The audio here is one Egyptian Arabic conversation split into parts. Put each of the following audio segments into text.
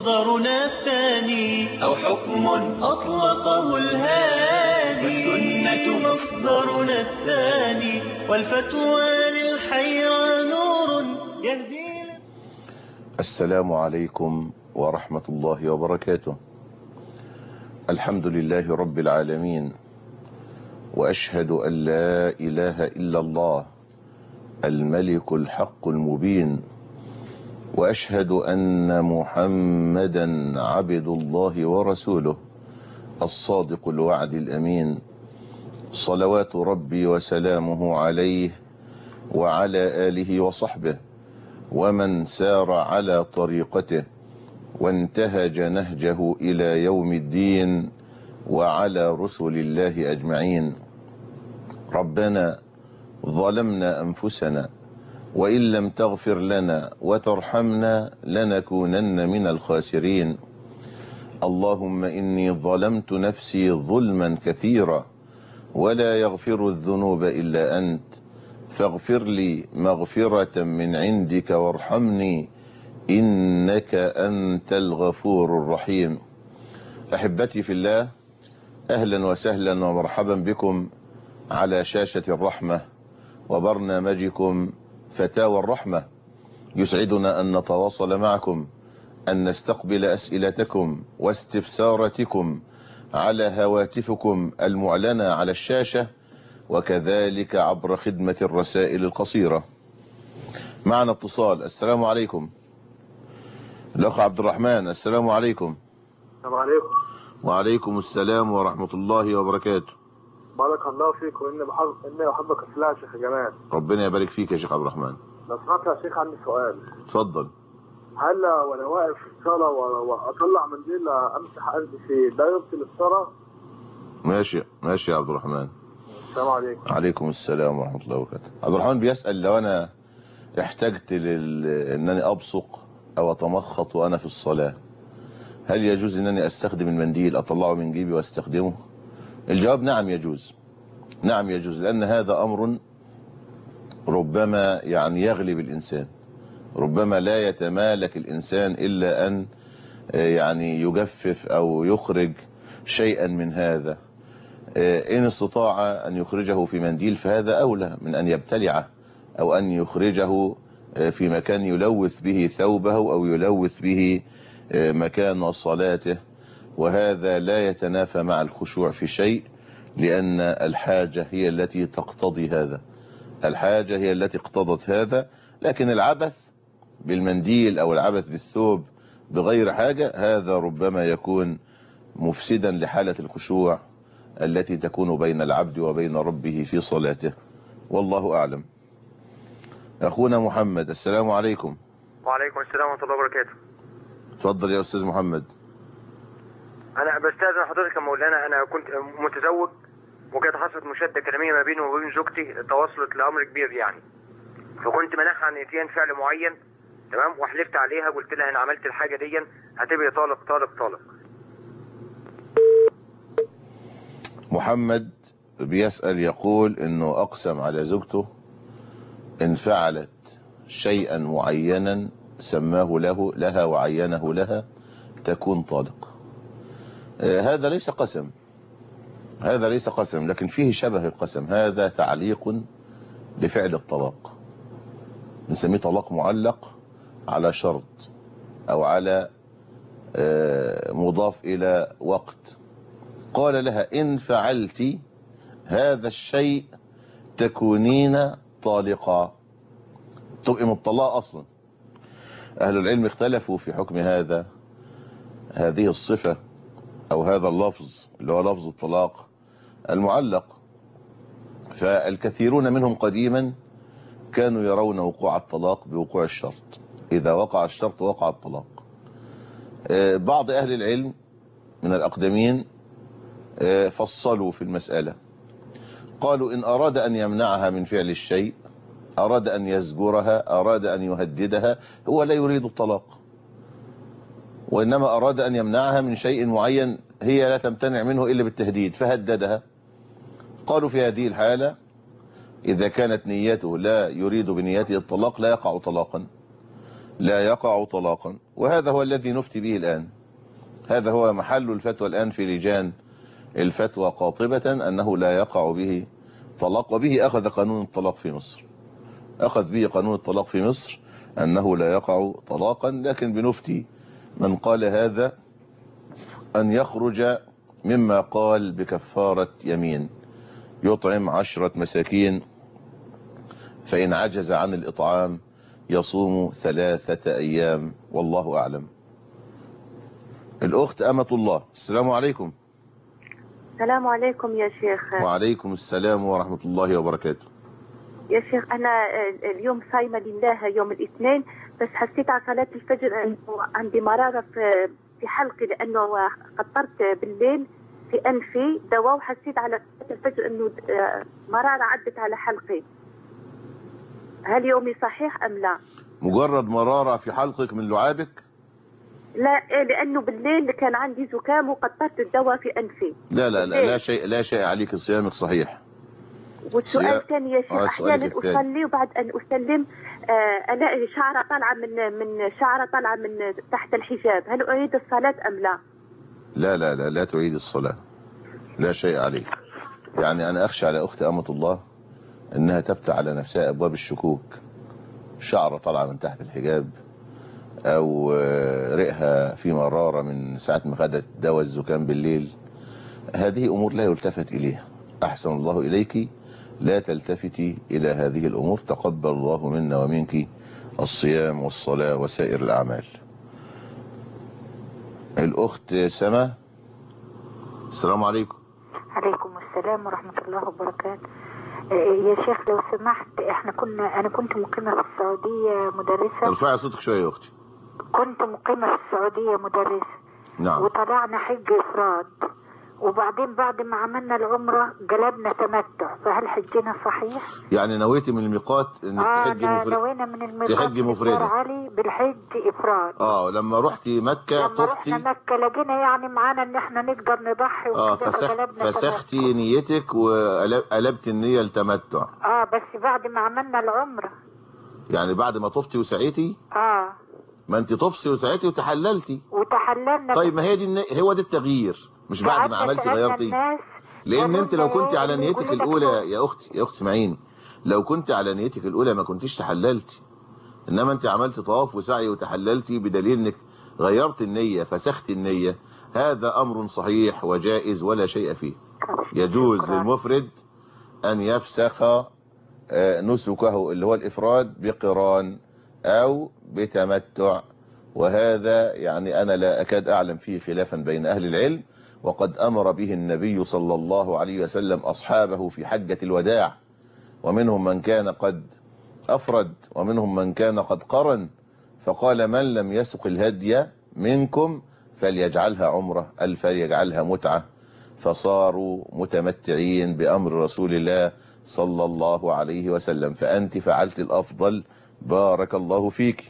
مصدرنا الثاني أو حكم أطلقه الهادي والسنة مصدرنا الثاني والفتوى للحيرى نور يهدينا السلام عليكم ورحمة الله وبركاته الحمد لله رب العالمين وأشهد أن لا إله إلا الله الملك الحق المبين وأشهد أن محمدا عبد الله ورسوله الصادق الوعد الأمين صلوات ربي وسلامه عليه وعلى آله وصحبه ومن سار على طريقته وانتهج نهجه إلى يوم الدين وعلى رسل الله أجمعين ربنا ظلمنا أنفسنا وإن لم تغفر لنا وترحمنا لنكونن من الخاسرين اللهم إني ظلمت نفسي ظلما كثيرا ولا يغفر الذنوب إلا أنت فاغفر لي مغفرة من عندك وارحمني إنك أنت الغفور الرحيم أحبتي في الله أهلا وسهلا ومرحبا بكم على شاشة الرحمة وبرنامجكم فتاوى الرحمة يسعدنا أن نتواصل معكم أن نستقبل أسئلتكم واستفساراتكم على هواتفكم المعلنة على الشاشة وكذلك عبر خدمة الرسائل القصيرة معنا اتصال السلام عليكم الأخ عبد الرحمن السلام عليكم السلام عليكم وعليكم السلام ورحمة الله وبركاته بارك الله فيكم اني بحب اني احبك في الله يا شيخ جمال ربنا يبارك فيك يا شيخ عبد الرحمن لو سمحت يا شيخ عندي سؤال اتفضل هل وانا واقف في الصلاه و- واطلع منديل امسح قلبي فيه ده يبطل الصلاه؟ ماشي ماشي يا عبد الرحمن السلام عليكم عليكم السلام ورحمة الله وبركاته عبد الرحمن بيسأل لو أنا احتجت لل... أنني أبصق أو أتمخط وأنا في الصلاة هل يجوز أنني أستخدم المنديل أطلعه من جيبي وأستخدمه الجواب نعم يجوز نعم يجوز لأن هذا أمر ربما يعني يغلب الإنسان ربما لا يتمالك الإنسان إلا أن آه، يعني يجفف أو يخرج شيئا من هذا آه، إن استطاع أن يخرجه في منديل فهذا أولى من أن يبتلعه أو أن يخرجه آه، في مكان يلوث به ثوبه أو يلوث به آه، مكان صلاته وهذا لا يتنافى مع الخشوع في شيء لأن الحاجة هي التي تقتضي هذا الحاجة هي التي اقتضت هذا لكن العبث بالمنديل أو العبث بالثوب بغير حاجة هذا ربما يكون مفسدا لحالة الخشوع التي تكون بين العبد وبين ربه في صلاته والله أعلم أخونا محمد السلام عليكم وعليكم السلام ورحمة الله وبركاته تفضل يا أستاذ محمد أنا بستأذن حضرتك يا مولانا أنا كنت متزوج وكانت حصلت مشادة كلامية ما بيني وبين زوجتي توصلت لأمر كبير يعني فكنت منحها عن إتيان فعل معين تمام وحلفت عليها قلت لها أنا عملت الحاجة دي هتبقي طالق طالق طالق محمد بيسأل يقول انه اقسم على زوجته ان فعلت شيئا معينا سماه له لها وعينه لها تكون طالق آه، هذا ليس قسم هذا ليس قسم لكن فيه شبه القسم هذا تعليق لفعل الطلاق نسميه طلاق معلق على شرط او على آه، مضاف الى وقت قال لها إن فعلت هذا الشيء تكونين طالقا تبقي مطلقة أصلا أهل العلم اختلفوا في حكم هذا هذه الصفة أو هذا اللفظ اللي هو لفظ الطلاق المعلق فالكثيرون منهم قديما كانوا يرون وقوع الطلاق بوقوع الشرط إذا وقع الشرط وقع الطلاق آه، بعض أهل العلم من الأقدمين آه، فصلوا في المسألة قالوا إن أراد أن يمنعها من فعل الشيء أراد أن يزجرها أراد أن يهددها هو لا يريد الطلاق وإنما أراد أن يمنعها من شيء معين هي لا تمتنع منه إلا بالتهديد فهددها قالوا في هذه الحالة إذا كانت نيته لا يريد بنيته الطلاق لا يقع طلاقا لا يقع طلاقا وهذا هو الذي نفتي به الآن هذا هو محل الفتوى الآن في لجان الفتوى قاطبة أنه لا يقع به طلاق وبه أخذ قانون الطلاق في مصر أخذ به قانون الطلاق في مصر أنه لا يقع طلاقا لكن بنفتي من قال هذا أن يخرج مما قال بكفارة يمين يطعم عشرة مساكين فإن عجز عن الإطعام يصوم ثلاثة أيام والله أعلم الأخت أمة الله السلام عليكم السلام عليكم يا شيخ وعليكم السلام ورحمة الله وبركاته يا شيخ أنا آه، اليوم صايمة لله يوم الاثنين بس حسيت على صلاة الفجر أنه عندي مرارة في في حلقي لأنه قطرت بالليل في أنفي دواء وحسيت على صلاة الفجر أنه آه، مرارة عدت على حلقي هل يومي صحيح أم لا؟ مجرد مرارة في حلقك من لعابك لا إيه لأنه بالليل كان عندي زكام وقطرت الدواء في أنفي لا لا لا لا شيء لا شيء عليك صيامك صحيح والسؤال صيام- الثاني يا شيخ آه، سؤالك احيانا الثاني. اصلي وبعد ان اسلم آه، الاقي شعره طالعه من من شعره طالعه من تحت الحجاب هل اعيد الصلاه ام لا؟ لا لا لا لا تعيد الصلاة لا شيء عليك يعني أنا أخشى على أخت أمة الله أنها تفتح على نفسها أبواب الشكوك شعرة طالعة من تحت الحجاب أو آه، رئها في مرارة من ساعة ما خدت دواء الزكام بالليل هذه أمور لا يلتفت إليها أحسن الله إليك لا تلتفتي إلى هذه الأمور تقبل الله منا ومنك الصيام والصلاة وسائر الأعمال الأخت سما السلام عليكم عليكم السلام ورحمة الله وبركاته آه، يا شيخ لو سمحت احنا كنا انا كنت مقيمة في السعودية مدرسة ارفعي صوتك شوية يا أختي كنت مقيمة في السعودية مدرسة نعم وطلعنا حج افراد وبعدين بعد ما عملنا العمرة قلبنا تمتع فهل حجنا صحيح؟ يعني نويتي من الميقات انك اه تحجي نا- مفرد نوينا من الميقات تحجي في مفردة. دار علي بالحج افراد اه لما رحتي مكة لما طفتي رحنا مكة لقينا يعني معانا ان احنا نقدر نضحي اه وكده فسخ فقلبنا فسختي نيتك وقلبت النية التمتع اه بس بعد ما عملنا العمرة يعني بعد ما طفتي وسعيتي اه ما انت طفسي وسعيتي وتحللتي وتحللنا طيب ما هي دي الني- هو ده التغيير مش بعد ما قعدنا عملتي سألنا غيرتي الناس لان قالوا انت لو لنا كنت إيه على اللي نيتك يقول لك الاولى روح. يا اختي يا اختي اسمعيني لو كنت على نيتك الاولى ما كنتيش تحللتي انما انت عملت طواف وسعي وتحللتي بدليل انك غيرت النية فسختي النية هذا امر صحيح وجائز ولا شيء فيه يجوز شكراً. للمفرد ان يفسخ آه، نسكه اللي هو الافراد بقران او بتمتع وهذا يعني انا لا اكاد اعلم فيه خلافا بين اهل العلم وقد امر به النبي صلى الله عليه وسلم اصحابه في حجة الوداع ومنهم من كان قد افرد ومنهم من كان قد قرن فقال من لم يسق الهدي منكم فليجعلها عمره أل فليجعلها متعة فصاروا متمتعين بأمر رسول الله صلى الله عليه وسلم فأنت فعلت الأفضل بارك الله فيك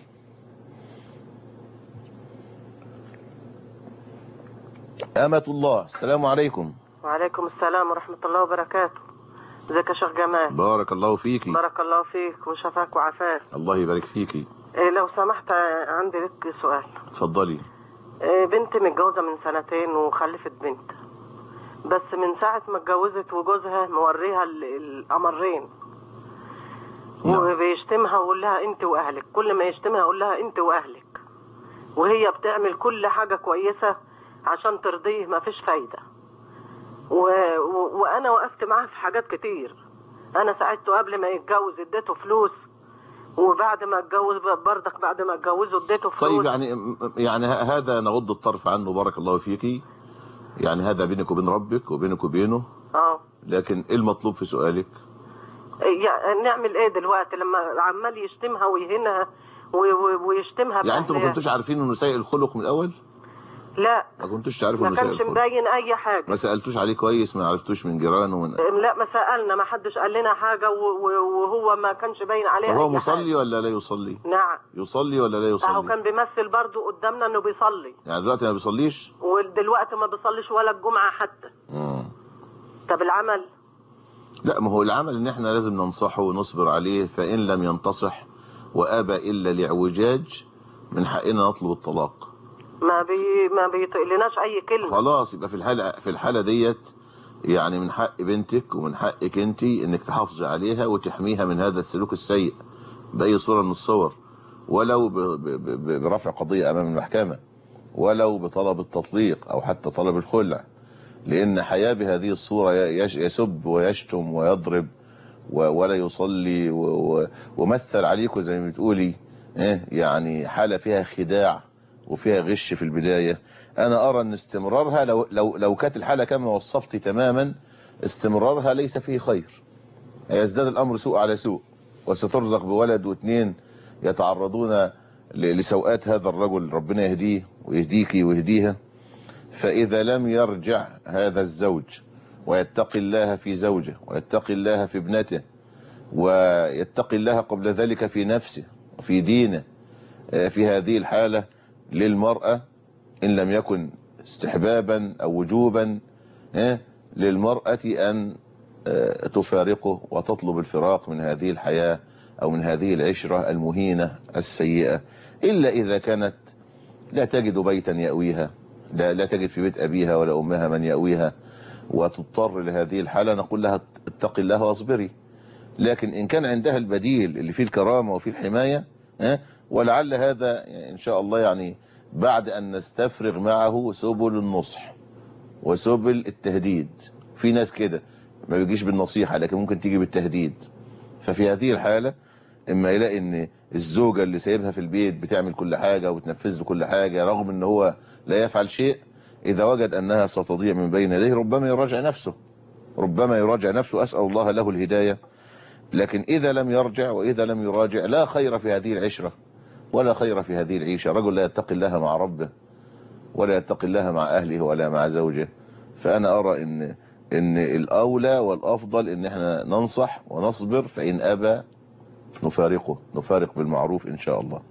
أمة الله السلام عليكم وعليكم السلام ورحمة الله وبركاته ازيك يا شيخ جمال بارك الله فيك بارك الله فيك وشفاك وعافاك الله يبارك فيك إيه لو سمحت آه، عندي لك سؤال اتفضلي إيه بنتي متجوزة من سنتين وخلفت بنت بس من ساعة ما اتجوزت وجوزها موريها ال- القمرين نعم. وبيشتمها ويقول لها انت واهلك كل ما يشتمها يقول لها انت واهلك وهي بتعمل كل حاجة كويسة عشان ترضيه ما فيش فايدة و... و... وانا وقفت معاه في حاجات كتير انا ساعدته قبل ما يتجوز اديته فلوس وبعد ما اتجوز برضك بعد ما اتجوزه اديته فلوس طيب يعني يعني ه- هذا نغض الطرف عنه بارك الله فيك يعني هذا بينك وبين ربك وبينك وبينه اه لكن ايه المطلوب في سؤالك يعني نعمل ايه دلوقتي لما عمال يشتمها ويهينها و- و- ويشتمها يعني انتوا ما بأهلها؟ كنتوش عارفين انه سيء الخلق من الاول لا ما كنتوش تعرفوا ما انه سيء كانش الخلق مبين اي حاجه ما سالتوش عليه كويس ما عرفتوش من جيرانه ومن لا ما سالنا ما حدش قال لنا حاجه و- و- وهو ما كانش باين عليه طب هو أي مصلي حاجة. ولا لا يصلي نعم يصلي ولا لا اهو يصلي كان بيمثل برضو قدامنا انه بيصلي يعني دلوقتي ما بيصليش ودلوقتي ما بيصليش ولا الجمعه حتى مم. طب العمل لا ما هو العمل ان احنا لازم ننصحه ونصبر عليه فان لم ينتصح وابى الا لاعوجاج من حقنا نطلب الطلاق ما بي ما بيطقلناش اي كلمه خلاص يبقى في الحالة في الحالة ديت يعني من حق بنتك ومن حقك انت انك تحافظي عليها وتحميها من هذا السلوك السيء بأي صورة من الصور ولو ب- ب- ب- برفع قضية أمام المحكمة ولو بطلب التطليق أو حتى طلب الخلع لأن حياة بهذه الصورة يش- يسب ويشتم ويضرب و- ولا يصلي و- و- ومثل عليكم زي ما بتقولي إيه، يعني حالة فيها خداع وفيها غش في البداية أنا أرى أن استمرارها لو, لو, لو كانت الحالة كما وصفت تماما استمرارها ليس فيه خير يزداد الأمر سوء على سوء وسترزق بولد واثنين يتعرضون ل- لسوءات هذا الرجل ربنا يهديه ويهديكي ويهديها فإذا لم يرجع هذا الزوج ويتقي الله في زوجه ويتقي الله في ابنته ويتقي الله قبل ذلك في نفسه وفي دينه آه، في هذه الحالة للمرأة إن لم يكن استحبابا أو وجوبا آه، للمرأة أن آه، تفارقه وتطلب الفراق من هذه الحياة أو من هذه العشرة المهينة السيئة إلا إذا كانت لا تجد بيتا يأويها لا, لا تجد في بيت أبيها ولا أمها من يأويها وتضطر لهذه الحالة نقول لها اتق الله واصبري لكن إن كان عندها البديل اللي فيه الكرامة وفيه الحماية ها ولعل هذا إن شاء الله يعني بعد أن نستفرغ معه سبل النصح وسبل التهديد في ناس كده ما بيجيش بالنصيحة لكن ممكن تيجي بالتهديد ففي هذه الحالة اما يلاقي ان الزوجة اللي سايبها في البيت بتعمل كل حاجة وتنفذ له كل حاجة رغم ان هو لا يفعل شيء اذا وجد انها ستضيع من بين يديه ربما يراجع نفسه ربما يراجع نفسه اسأل الله له الهداية لكن اذا لم يرجع واذا لم يراجع لا خير في هذه العشرة ولا خير في هذه العيشة رجل لا يتقي الله مع ربه ولا يتقي الله مع اهله ولا مع زوجه فانا ارى ان ان الاولى والافضل ان احنا ننصح ونصبر فان ابى نفارقه نفارق بالمعروف ان شاء الله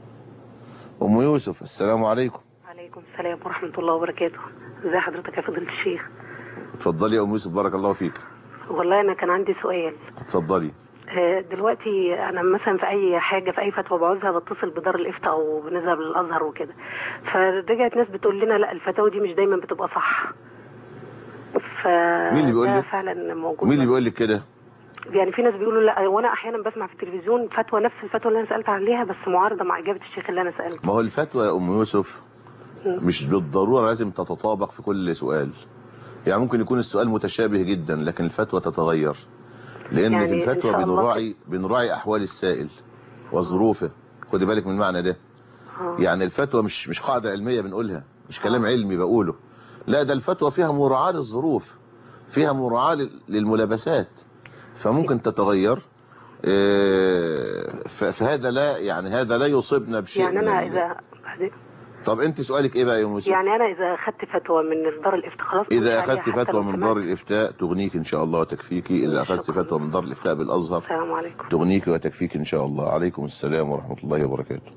ام يوسف السلام عليكم عليكم السلام ورحمة الله وبركاته ازي حضرتك يا فضيلة الشيخ اتفضلي يا ام يوسف بارك الله فيك والله انا كان عندي سؤال اتفضلي آه، دلوقتي انا مثلا في اي حاجه في اي فتوى بعوزها بتصل بدار الافتاء او بنذهب للازهر وكده فرجعت ناس بتقول لنا لا الفتاوى دي مش دايما بتبقى صح ف مين اللي بيقول ده لك؟ فعلا موجود مين اللي بيقول لك كده يعني في ناس بيقولوا لا وانا احيانا بسمع في التلفزيون فتوى نفس الفتوى اللي انا سالت عليها بس معارضه مع اجابه الشيخ اللي انا سالته ما هو الفتوى يا ام يوسف مش بالضرورة لازم تتطابق في كل سؤال يعني ممكن يكون السؤال متشابه جدا لكن الفتوى تتغير لان يعني في إن الفتوى شاء الله بنراعي بنراعي احوال السائل وظروفه خدي بالك من المعنى ده آه. يعني الفتوى مش مش قاعدة علمية بنقولها مش كلام علمي بقوله لا ده الفتوى فيها مراعاة للظروف فيها مراعاة لل- للملابسات فممكن تتغير آه، ف- فهذا لا يعني هذا لا يصيبنا بشيء يعني من انا ال- اذا طب انت سؤالك ايه بقى يا يوسف يعني انا اذا اخدت فتوى من دار الافتاء خلاص إذا مش عليها أخذت حتى فتوى لو من سمعت. دار الإفتاء تغنيك إن شاء الله وتكفيك إذا أخذت شكراً. فتوى من دار الإفتاء بالأزهر السلام عليكم تغنيك وتكفيك إن شاء الله عليكم السلام ورحمة الله وبركاته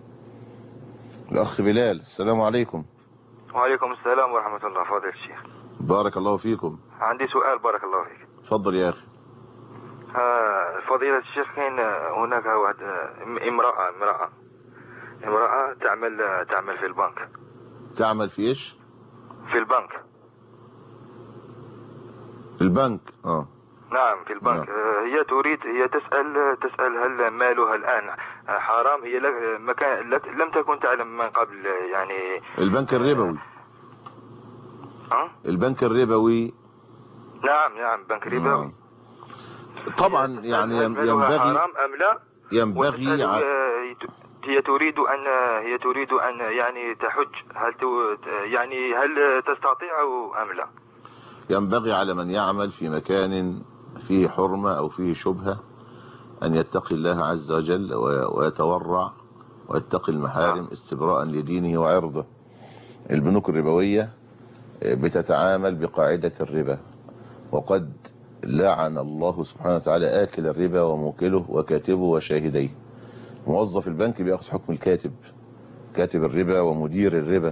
الأخ بلال السلام عليكم وعليكم السلام ورحمة الله فضيلة الشيخ بارك الله فيكم عندي سؤال بارك الله فيك تفضل يا أخي آه، فضيلة الشيخ كاين هناك واحد آه، امرأة امرأة امرأة تعمل آه، تعمل في البنك تعمل في إيش في البنك البنك آه نعم في البنك نعم. آه، هي تريد هي تسأل تسأل هل مالها الآن آه، حرام هي لك مكان لك لم تكن تعلم من قبل آه، يعني البنك الربوي ها البنك الربوي نعم نعم بنك ربوي آه. طبعا يعني هل يم- مالها ينبغي حرام أم لا ينبغي وتسأل، ع- آه، هي تريد أن هي تريد أن يعني تحج هل تو- يعني هل تستطيع أم لا ينبغي على من يعمل في مكان فيه حرمة أو فيه شبهة أن يتقي الله عز وجل و- ويتورع ويتقي المحارم استبراء لدينه وعرضه البنوك الربوية بتتعامل بقاعدة الربا وقد لعن الله سبحانه وتعالى آكل الربا وموكله وكاتبه وشاهديه موظف البنك بياخذ حكم الكاتب كاتب الربا ومدير الربا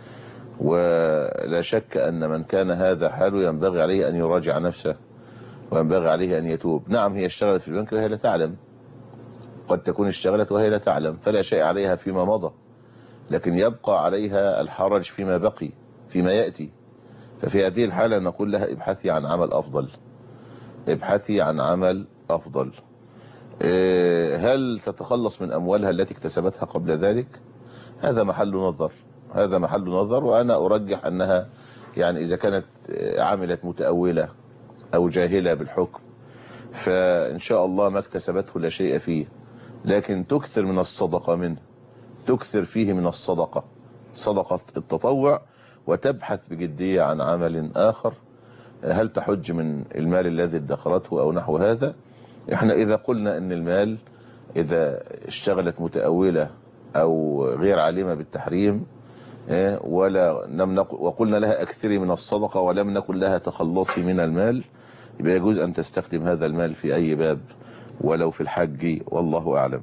ولا شك أن من كان هذا حاله ينبغي عليه أن يراجع نفسه وينبغي عليه أن يتوب نعم هي اشتغلت في البنك وهي لا تعلم قد تكون اشتغلت وهي لا تعلم فلا شيء عليها فيما مضى لكن يبقى عليها الحرج فيما بقي فيما يأتي ففي هذه الحالة نقول لها ابحثي عن عمل أفضل ابحثي عن عمل أفضل إيه، هل تتخلص من أموالها التي اكتسبتها قبل ذلك هذا محل نظر هذا محل نظر وأنا أرجح أنها يعني إذا كانت آه، عملت متأولة أو جاهلة بالحكم فإن شاء الله ما اكتسبته لا شيء فيه لكن تكثر من الصدقة منه تكثر فيه من الصدقة صدقة التطوع وتبحث بجدية عن عمل آخر هل تحج من المال الذي ادخرته أو نحو هذا احنا إذا قلنا أن المال إذا اشتغلت متأولة أو غير عالمة بالتحريم إيه، ولا لم نق- وقلنا لها أكثري من الصدقة ولم نقل لها تخلصي من المال يبقى يجوز أن تستخدم هذا المال في أي باب ولو في الحج والله أعلم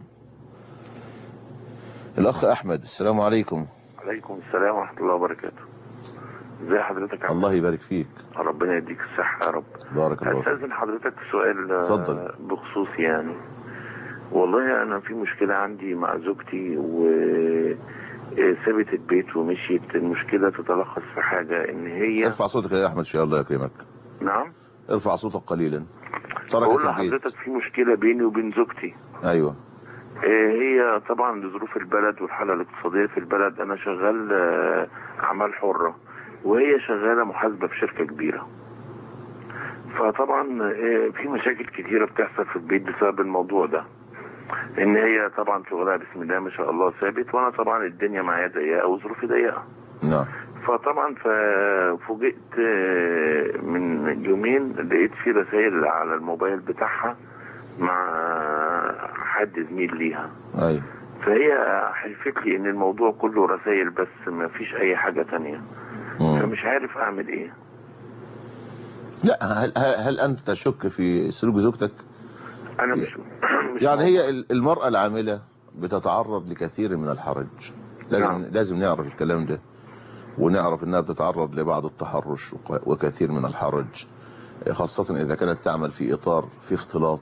الأخ أحمد السلام عليكم عليكم السلام ورحمة الله وبركاته ازي حضرتك يا عم؟ الله يبارك فيك ربنا يديك الصحة يا رب بارك الله فيك هستأذن حضرتك في سؤال آه، اتفضل. بخصوص يعني والله أنا في مشكلة عندي مع زوجتي و آه، سابت البيت ومشيت المشكلة تتلخص في حاجة إن هي ارفع صوتك يا أحمد شاء الله يكرمك نعم ارفع صوتك قليلا بقول تركت البيت لحضرتك في مشكلة بيني وبين زوجتي أيوة آه، هي طبعا لظروف البلد والحالة الاقتصادية في البلد أنا شغال آه، أعمال حرة وهي شغالة محاسبة في شركة كبيرة فطبعا آه، في مشاكل كتيرة بتحصل في البيت بسبب الموضوع ده ان هي طبعا شغلها بسم الله ما شاء الله ثابت وانا طبعا الدنيا معايا ضيقه وظروفي ضيقه نعم فطبعا فوجئت آه، من يومين لقيت في رسائل على الموبايل بتاعها مع حد زميل ليها أيوة فهي حلفت لي ان الموضوع كله رسائل بس ما فيش اي حاجة تانية مم. فمش عارف اعمل ايه لا هل, هل هل أنت تشك في سلوك زوجتك انا مش, مش يعني هي ال- المرأة العاملة بتتعرض لكثير من الحرج لازم نعم. لازم نعرف الكلام ده ونعرف انها بتتعرض لبعض التحرش وك- وكثير من الحرج خاصة اذا كانت تعمل في اطار في اختلاط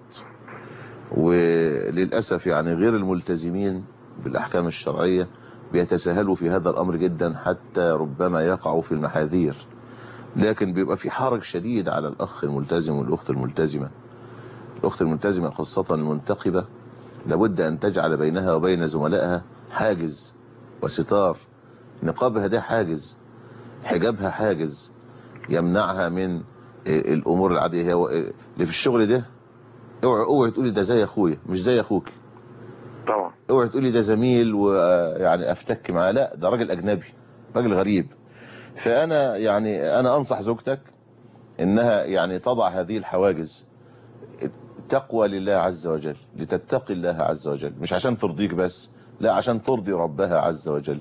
وللأسف يعني غير الملتزمين بالاحكام الشرعية بيتساهلوا في هذا الامر جدا حتى ربما يقعوا في المحاذير لكن بيبقى في حرج شديد على الاخ الملتزم والاخت الملتزمة الاخت الملتزمة خاصة المنتقبة لابد ان تجعل بينها وبين زملائها حاجز وستار نقابها ده حاجز حجابها حاجز يمنعها من الامور العاديه هي اللي في الشغل ده اوعي اوعي تقولي ده زي اخويا مش زي اخوك طبعا اوعي تقولي ده زميل ويعني افتك معاه لا ده راجل اجنبي راجل غريب فانا يعني انا انصح زوجتك انها يعني تضع هذه الحواجز تقوى لله عز وجل لتتقي الله عز وجل مش عشان ترضيك بس لا عشان ترضي ربها عز وجل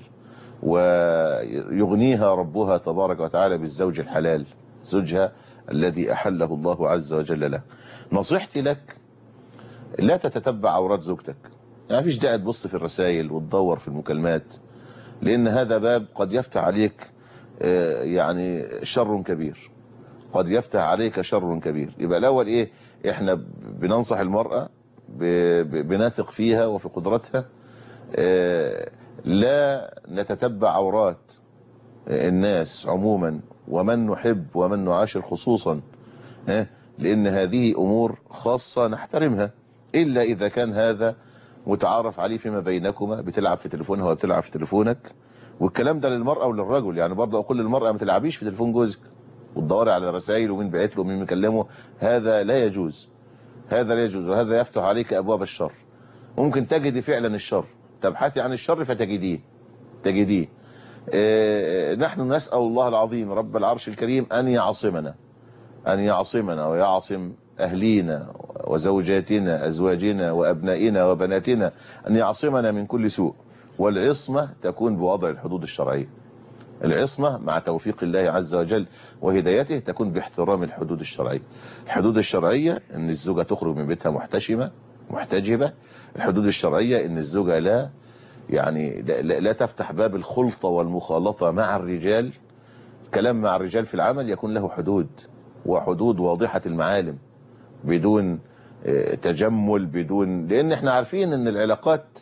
ويغنيها ربها تبارك وتعالى بالزوج الحلال زوجها الذي أحله الله عز وجل له نصيحتي لك لا تتتبع عورات زوجتك يعني فيش داعي تبص في الرسائل وتدور في المكالمات لأن هذا باب قد يفتح عليك آه، يعني شر كبير قد يفتح عليك شر كبير يبقى الأول إيه إحنا بننصح المرأة ب- ب- بنثق فيها وفي قدرتها آه، لا نتتبع عورات الناس عموما ومن نحب ومن نعاشر خصوصا ها؟ لأن هذه أمور خاصة نحترمها إلا إذا كان هذا متعارف عليه فيما بينكما بتلعب في تليفونها وبتلعب في تليفونك والكلام ده للمرأة وللرجل يعني برضه أقول للمرأة ما تلعبيش في تليفون جوزك وتدوري على رسائل ومين بعت له ومين مكلمه هذا لا يجوز هذا لا يجوز وهذا يفتح عليك أبواب الشر ممكن تجدي فعلا الشر تبحثي عن الشر فتجديه تجديه آه، نحن نسأل الله العظيم رب العرش الكريم أن يعصمنا أن يعصمنا ويعصم أهلينا وزوجاتنا أزواجنا وأبنائنا وبناتنا أن يعصمنا من كل سوء والعصمة تكون بوضع الحدود الشرعية العصمة مع توفيق الله عز وجل وهدايته تكون باحترام الحدود الشرعية الحدود الشرعية أن الزوجة تخرج من بيتها محتشمة محتجبة الحدود الشرعية أن الزوجة لا يعني لا, لا لا تفتح باب الخلطة والمخالطة مع الرجال كلام مع الرجال في العمل يكون له حدود وحدود واضحة المعالم بدون آه، تجمل بدون لان احنا عارفين ان العلاقات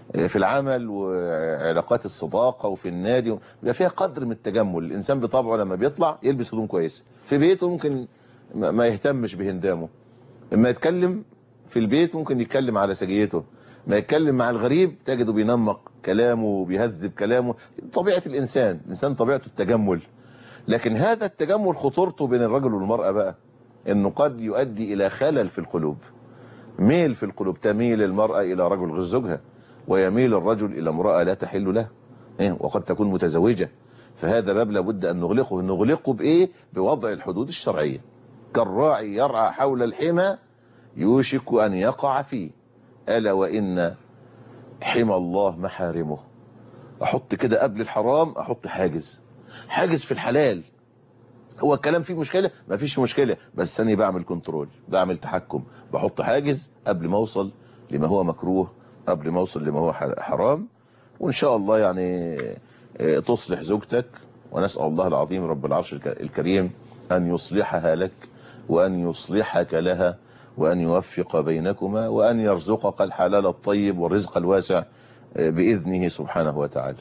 في العمل وعلاقات الصداقة وفي النادي بيبقى فيها قدر من التجمل الإنسان بطبعه لما بيطلع يلبس هدوم كويسة في بيته ممكن ما ما يهتمش بهندامه لما يتكلم في البيت ممكن يتكلم على سجيته ما يتكلم مع الغريب تجده بينمق كلامه وبيهذب كلامه طبيعة الإنسان الإنسان طبيعته التجمل لكن هذا التجمل خطورته بين الرجل والمرأة بقى انه قد يؤدي الى خلل في القلوب ميل في القلوب تميل المرأة الى رجل غير زوجها ويميل الرجل الى امرأة لا تحل له إيه؟ وقد تكون متزوجة فهذا باب لابد ان نغلقه نغلقه بايه بوضع الحدود الشرعية كالراعي يرعى حول الحمى يوشك ان يقع فيه الا وان حمى الله محارمه احط كده قبل الحرام احط حاجز حاجز في الحلال هو الكلام فيه مشكلة ما فيش مشكلة بس أنا بعمل كنترول بعمل تحكم بحط حاجز قبل ما أوصل لما هو مكروه قبل ما أوصل لما هو حرام وإن شاء الله يعني آه، تصلح زوجتك ونسأل الله العظيم رب العرش الك- الكريم أن يصلحها لك وأن يصلحك لها وأن يوفق بينكما وأن يرزقك الحلال الطيب والرزق الواسع آه، بإذنه سبحانه وتعالى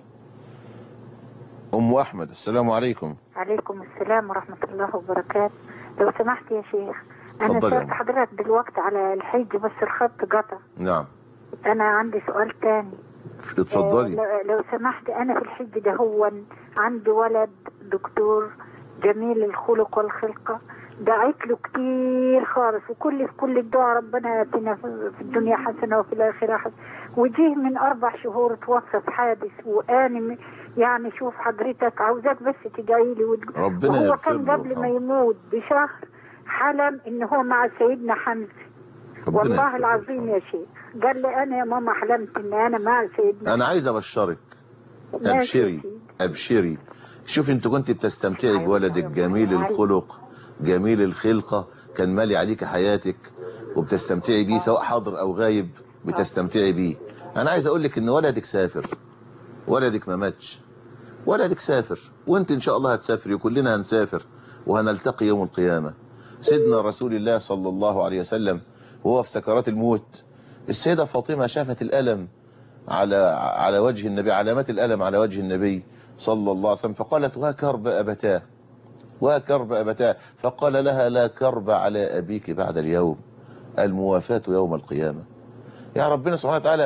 أم أحمد السلام عليكم عليكم السلام ورحمة الله وبركاته لو سمحت يا شيخ أنا اتفضلي يا سألت حضرتك دلوقتي على الحج بس الخط قطع نعم أنا عندي سؤال تاني اتفضلي آه، لو- لو سمحت أنا في الحج ده هو عندي ولد دكتور جميل الخلق والخلقة دعيت له كتير خالص وكل في كل الدعاء ربنا ياتينا في الدنيا حسنة وفي الآخرة حسنة وجيه من أربع شهور توفى في حادث وأنا م- يعني شوف حضرتك عاوزاك بس تدعي لي وتق- ربنا وهو يغفر كان له قبل ما يموت بشهر حلم إن هو مع سيدنا حمزة ربنا والله يغفر العظيم يا شيخ قال لي أنا يا ماما حلمت إن أنا مع سيدنا انا عايز ابشرك ماشي يا ابشري سيدي. ابشري شوف انت كنت بتستمتعي بولدك جميل الخلق جميل الخلقة كان مالي عليك حياتك وبتستمتعي بيه سواء حاضر او غايب بتستمتعي بيه انا عايز اقول لك ان ولدك سافر ولدك ما ماتش ولدك سافر وانت ان شاء الله هتسافري وكلنا هنسافر وهنلتقي يوم القيامة سيدنا رسول الله صلى الله عليه وسلم وهو في سكرات الموت السيدة فاطمة شافت الألم على على وجه النبي علامات الألم على وجه النبي صلى الله عليه وسلم فقالت وكرب أبتاه وكرب أبتاه فقال لها لا كرب على أبيك بعد اليوم الموافاة يوم القيامة يا ربنا سبحانه وتعالى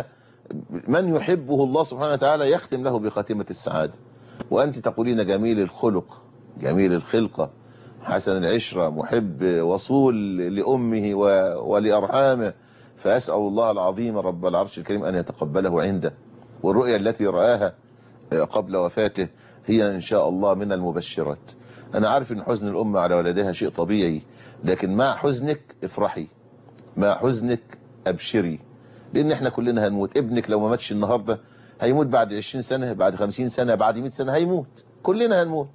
من يحبه الله سبحانه وتعالى يختم له بخاتمة السعادة وأنت تقولين جميل الخلق جميل الخلقة حسن العشرة محب وصول لأمه و- ولأرحامه فأسأل الله العظيم رب العرش الكريم أن يتقبله عنده والرؤيا التي رآها قبل وفاته هي إن شاء الله من المبشرات أنا عارف أن حزن الأم على ولدها شيء طبيعي لكن مع حزنك افرحي مع حزنك أبشري لأن احنا كلنا هنموت ابنك لو ما ماتش النهاردة هيموت بعد 20 سنة بعد 50 سنة بعد 100 سنة هيموت كلنا هنموت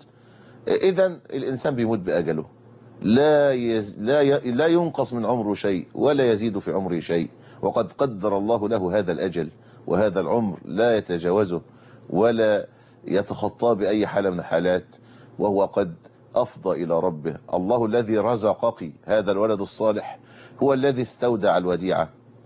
إذا الإنسان بيموت بأجله لا يز... لا ي... لا ينقص من عمره شيء ولا يزيد في عمره شيء وقد قدر الله له هذا الأجل وهذا العمر لا يتجاوزه ولا يتخطى بأي حالة من الحالات وهو قد أفضى إلى ربه الله الذي رزقك هذا الولد الصالح هو الذي استودع الوديعة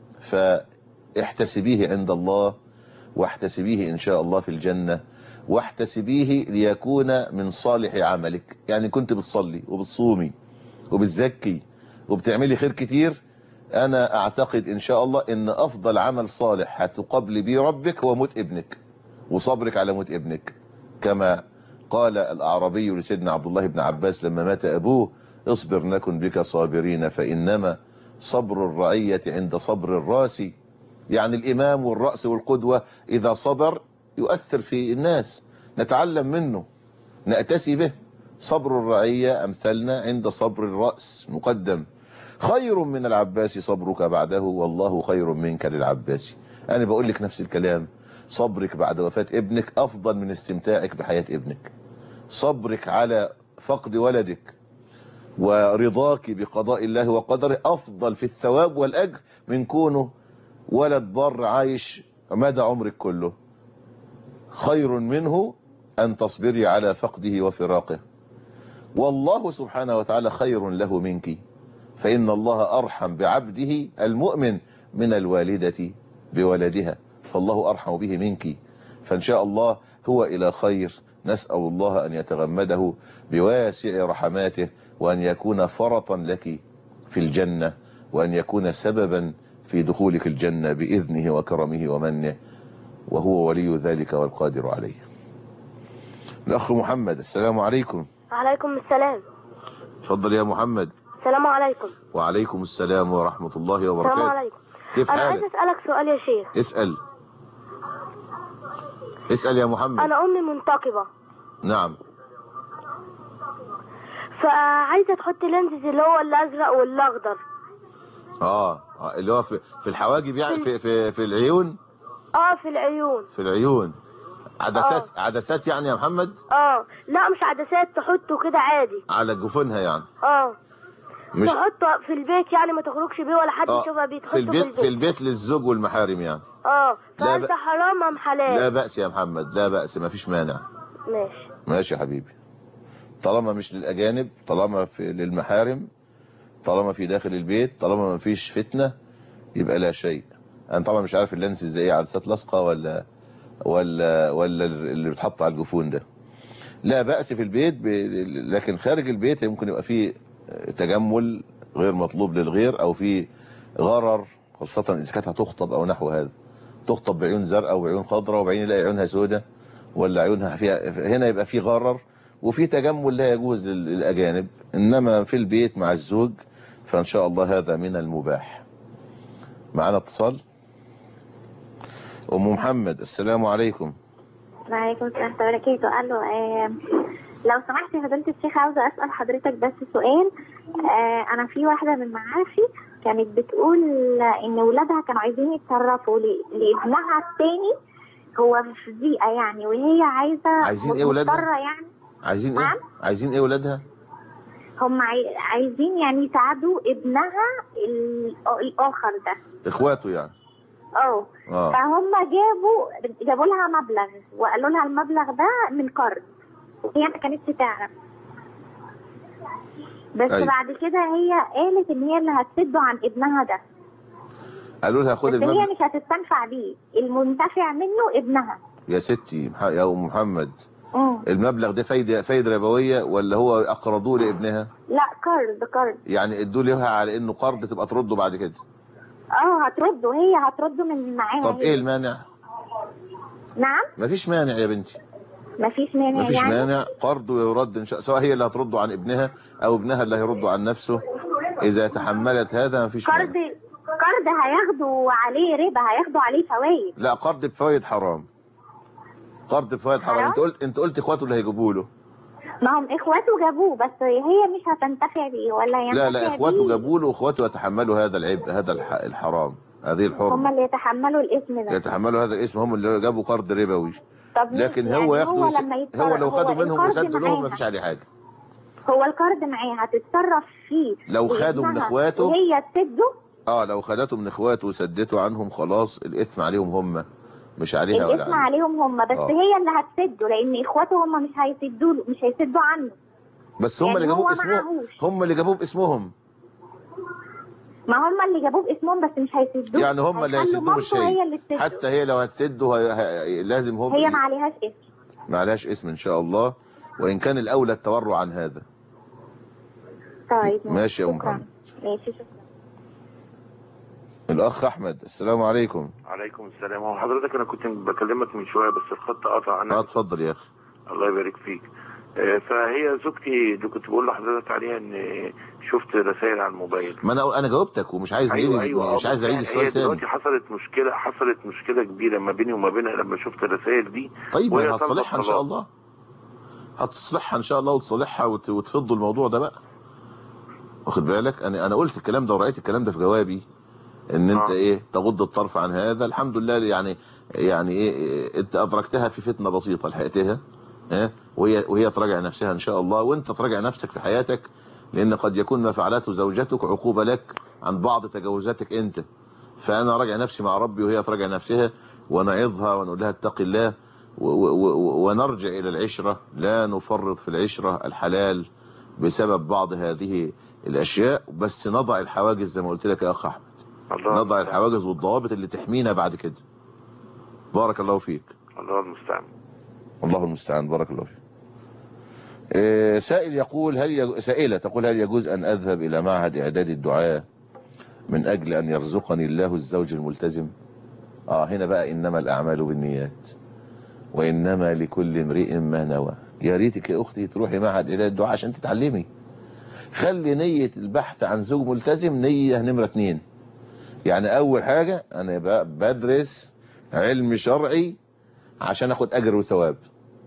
فاحتسبيه عند الله واحتسبيه إن شاء الله في الجنة واحتسبيه ليكون من صالح عملك يعني كنت بتصلي وبتصومي وبتزكي وبتعملي خير كتير انا اعتقد ان شاء الله ان افضل عمل صالح هتقابلي بيه ربك هو موت ابنك وصبرك على موت ابنك كما قال الاعرابي لسيدنا عبد الله بن عباس لما مات ابوه اصبر نكن بك صابرين فانما صبر الرعية عند صبر الراس يعني الامام والرأس والقدوة اذا صبر يؤثر في الناس نتعلم منه نأتسي به صبر الرعية أمثلنا عند صبر الرأس مقدم خير من العباس صبرك بعده والله خير منك للعباس أنا بقول لك نفس الكلام صبرك بعد وفاة ابنك أفضل من استمتاعك بحياة ابنك صبرك على فقد ولدك ورضاك بقضاء الله وقدره أفضل في الثواب والأجر من كونه ولد بر عايش مدى عمرك كله خير منه أن تصبري على فقده وفراقه والله سبحانه وتعالى خير له منك فإن الله أرحم بعبده المؤمن من الوالدة بولدها فالله أرحم به منك فإن شاء الله هو إلى خير نسأل الله أن يتغمده بواسع رحماته وأن يكون فرطا لك في الجنة وأن يكون سببا في دخولك الجنة بإذنه وكرمه ومنه وهو ولي ذلك والقادر عليه الأخ محمد السلام عليكم وعليكم السلام تفضل يا محمد السلام عليكم وعليكم السلام ورحمة الله السلام وبركاته عليكم كيف انا عايز حالك اسالك سؤال يا شيخ اسأل اسأل يا محمد انا امي منتقبه نعم فعايزه تحط لينزز اللي هو الازرق والاخضر اه آه، اللي هو في, في الحواجب يعني في, في, في العيون اه في العيون في العيون عدسات عدسات يعني يا محمد اه لا مش عدسات تحطه كده عادي على جفونها يعني اه مش تحطه في البيت يعني ما تخرجش بيه ولا حد آه، يشوفها بيه تحطه في البيت في البيت للزوج والمحارم يعني اه لا فانت ب- حرام ام حلال لا بأس يا محمد لا بأس ما فيش مانع ماشي ماشي يا حبيبي طالما مش للأجانب طالما في للمحارم طالما في داخل البيت طالما ما فيش فتنة يبقى لا شيء انا طبعا مش عارف اللانس ازاي عدسات لاصقة ولا ولا ولا اللي بتحط على الجفون ده لا بأس في البيت ب... لكن خارج البيت ممكن يبقى فيه تجمل غير مطلوب للغير او في غرر خاصة اذا كانت هتخطب او نحو هذا تخطب بعيون زرقاء وعيون خضراء وبعدين يلاقي عيونها سوداء ولا عيونها فيها هنا يبقى في غرر وفي تجمل لا يجوز لل- للأجانب إنما في البيت مع الزوج فإن شاء الله هذا من المباح معنا اتصال أم محمد السلام عليكم وعليكم السلام ورحمة الله وبركاته قال له آه لو سمحت يا فضيلة الشيخ عاوزة أسأل حضرتك بس سؤال آه أنا في واحدة من معارفي كانت بتقول إن ولادها كانوا عايزين يتصرفوا ل- لابنها التاني هو في بيئة يعني وهي عايزة عايزين إيه ولادها؟ مضطرة يعني عايزين إيه؟ نعم. عايزين إيه ولادها؟ هم عاي- عايزين يعني يساعدوا ابنها ال- الآخر ده إخواته يعني اه آه. فهم جابوا جابوا لها مبلغ وقالوا لها المبلغ ده من قرض وهي ما كانتش تعرف بس أيوة. بعد كده هي قالت ان هي اللي هتسده عن ابنها ده قالوا لها خد بس هي المبلغ مش هتستنفع بيه المنتفع منه ابنها يا ستي مح- يا أم محمد مم. المبلغ ده فايدة فايدة ربوية ولا هو أقرضوه لابنها؟ لا قرض قرض يعني ادوا لها على إنه قرض تبقى ترده بعد كده اه هترده هي هترده من معاها طب هي. إيه المانع؟ نعم مفيش مانع يا بنتي مفيش مانع مفيش يعني مانع قرض ويرد إن شاء سواء هي اللي هترده عن ابنها أو ابنها اللي هيرده عن نفسه إذا تحملت هذا مفيش قرض مانع قرض هياخدوا عليه ربا هياخدوا عليه فوائد لا قرض بفوائد حرام قرض بفوائد حرام حرام؟ انت قلت انت قلت اخواته اللي هيجيبوا له ما هم اخواته جابوه بس هي مش هتنتفع بيه ولا ينتفع لا لا اخواته بيه جابوا له واخواته يتحملوا هذا العبء هذا الح- الحرام هذه هم الحرمه اللي يتحملوا الاسم ده يتحملوا هذا الاسم هم اللي جابوا قرض ربوي طب لكن ماشي، هو يعني ياخده هو يس- لما هو يتصرف لو خدوا منهم القرض وسدوا لهم معاها. مفيش عليه حاجه هو القرض معاه هتتصرف فيه لو خدوا من باسمها إخواته. وهي تسده اه لو خدته من اخواته وسدته عنهم خلاص الاثم عليهم هم مش عليها ولا الاسم عليه عليهم هم بس آه. هي اللي هتسده لان اخواته هم مش هيسدوا له- مش هيسدوا عنه بس هم يعني اللي هو جابوه باسمهم معهوش. هم اللي جابوه باسمهم ما هم اللي جابوه باسمهم بس مش هيسدوه يعني هم اللي هيخلوا هيسدوه مامته بالشيء هي اللي تسده حتى هي لو هتسده هي... هي... لازم هم هي ما عليهاش اسم ما عليهاش اسم ان شاء الله وان كان الاولى التورع عن هذا طيب ماشي يا ام شكرا. محمد ماشي شكرا الاخ احمد السلام عليكم عليكم السلام هو حضرتك انا كنت بكلمك من شويه بس الخط قطع اه انا اتفضل يا اخي الله يبارك فيك آه، فهي زوجتي اللي كنت بقول لحضرتك عليها ان شفت رسائل على الموبايل ما انا انا جاوبتك ومش عايز ايوه نعيد ايوه مش آه، عايز بس اعيد هي السؤال تاني دلوقتي حصلت مشكله حصلت مشكله كبيره ما بيني وما بينها لما شفت الرسائل دي طيب وهي ما طالبة هتصلحها ان شاء الطلاق. الله هتصلحها ان شاء الله وتصلحها وت... وتفضوا الموضوع ده بقى واخد بالك انا انا قلت الكلام ده ورأيت الكلام ده في جوابي ان انت آه. ايه تغض الطرف عن هذا الحمد لله يعني يعني ايه إيه، انت ادركتها في فتنه بسيطه لحقتها ها وهي وهي تراجع نفسها ان شاء الله وانت تراجع نفسك في حياتك لان قد يكون ما فعلته زوجتك عقوبه لك عن بعض تجاوزاتك انت فانا راجع نفسي مع ربي وهي تراجع نفسها ونعظها ونقول لها اتق الله و- و- و- ونرجع الى العشره لا نفرط في العشره الحلال بسبب بعض هذه الاشياء بس نضع الحواجز زي ما قلت لك يا اخ احمد الله نضع الحواجز والضوابط اللي تحمينا بعد كده بارك الله فيك الله المستعان الله المستعان بارك الله فيك آه، سائل يقول هل يج... سائلة تقول هل يجوز أن أذهب إلى معهد إعداد الدعاء من أجل أن يرزقني الله الزوج الملتزم آه هنا بقى إنما الأعمال بالنيات وإنما لكل امرئ ما نوى يا ريتك يا أختي تروحي معهد إعداد الدعاء عشان تتعلمي خلي نية البحث عن زوج ملتزم نية نمرة اتنين يعني أول حاجة أنا بقى بدرس علم شرعي عشان أخد أجر وثواب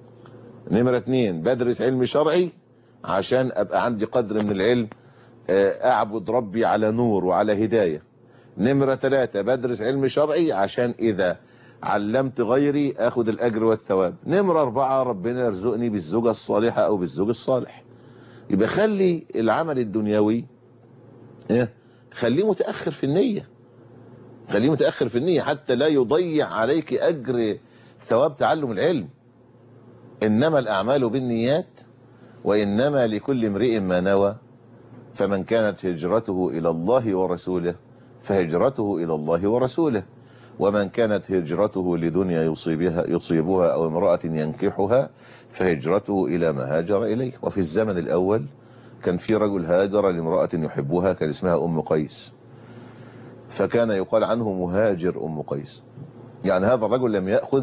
نمرة اتنين بدرس علم شرعي عشان ابقى عندي قدر من العلم آه، اعبد ربي على نور وعلى هداية نمرة ثلاثة بدرس علم شرعي عشان اذا علمت غيري اخد الاجر والثواب نمرة اربعة ربنا يرزقني بالزوجة الصالحة او بالزوج الصالح يبقى خلي العمل الدنيوي إيه؟ خليه متأخر في النية خليه متأخر في النية حتى لا يضيع عليك اجر ثواب تعلم العلم إنما الأعمال بالنيات وإنما لكل امرئ ما نوى فمن كانت هجرته إلى الله ورسوله فهجرته إلى الله ورسوله ومن كانت هجرته لدنيا يصيبها, يصيبها أو امرأة ينكحها فهجرته إلى ما هاجر إليه وفي الزمن الأول كان في رجل هاجر لامرأة يحبها كان اسمها أم قيس فكان يقال عنه مهاجر أم قيس يعني هذا الرجل لم يأخذ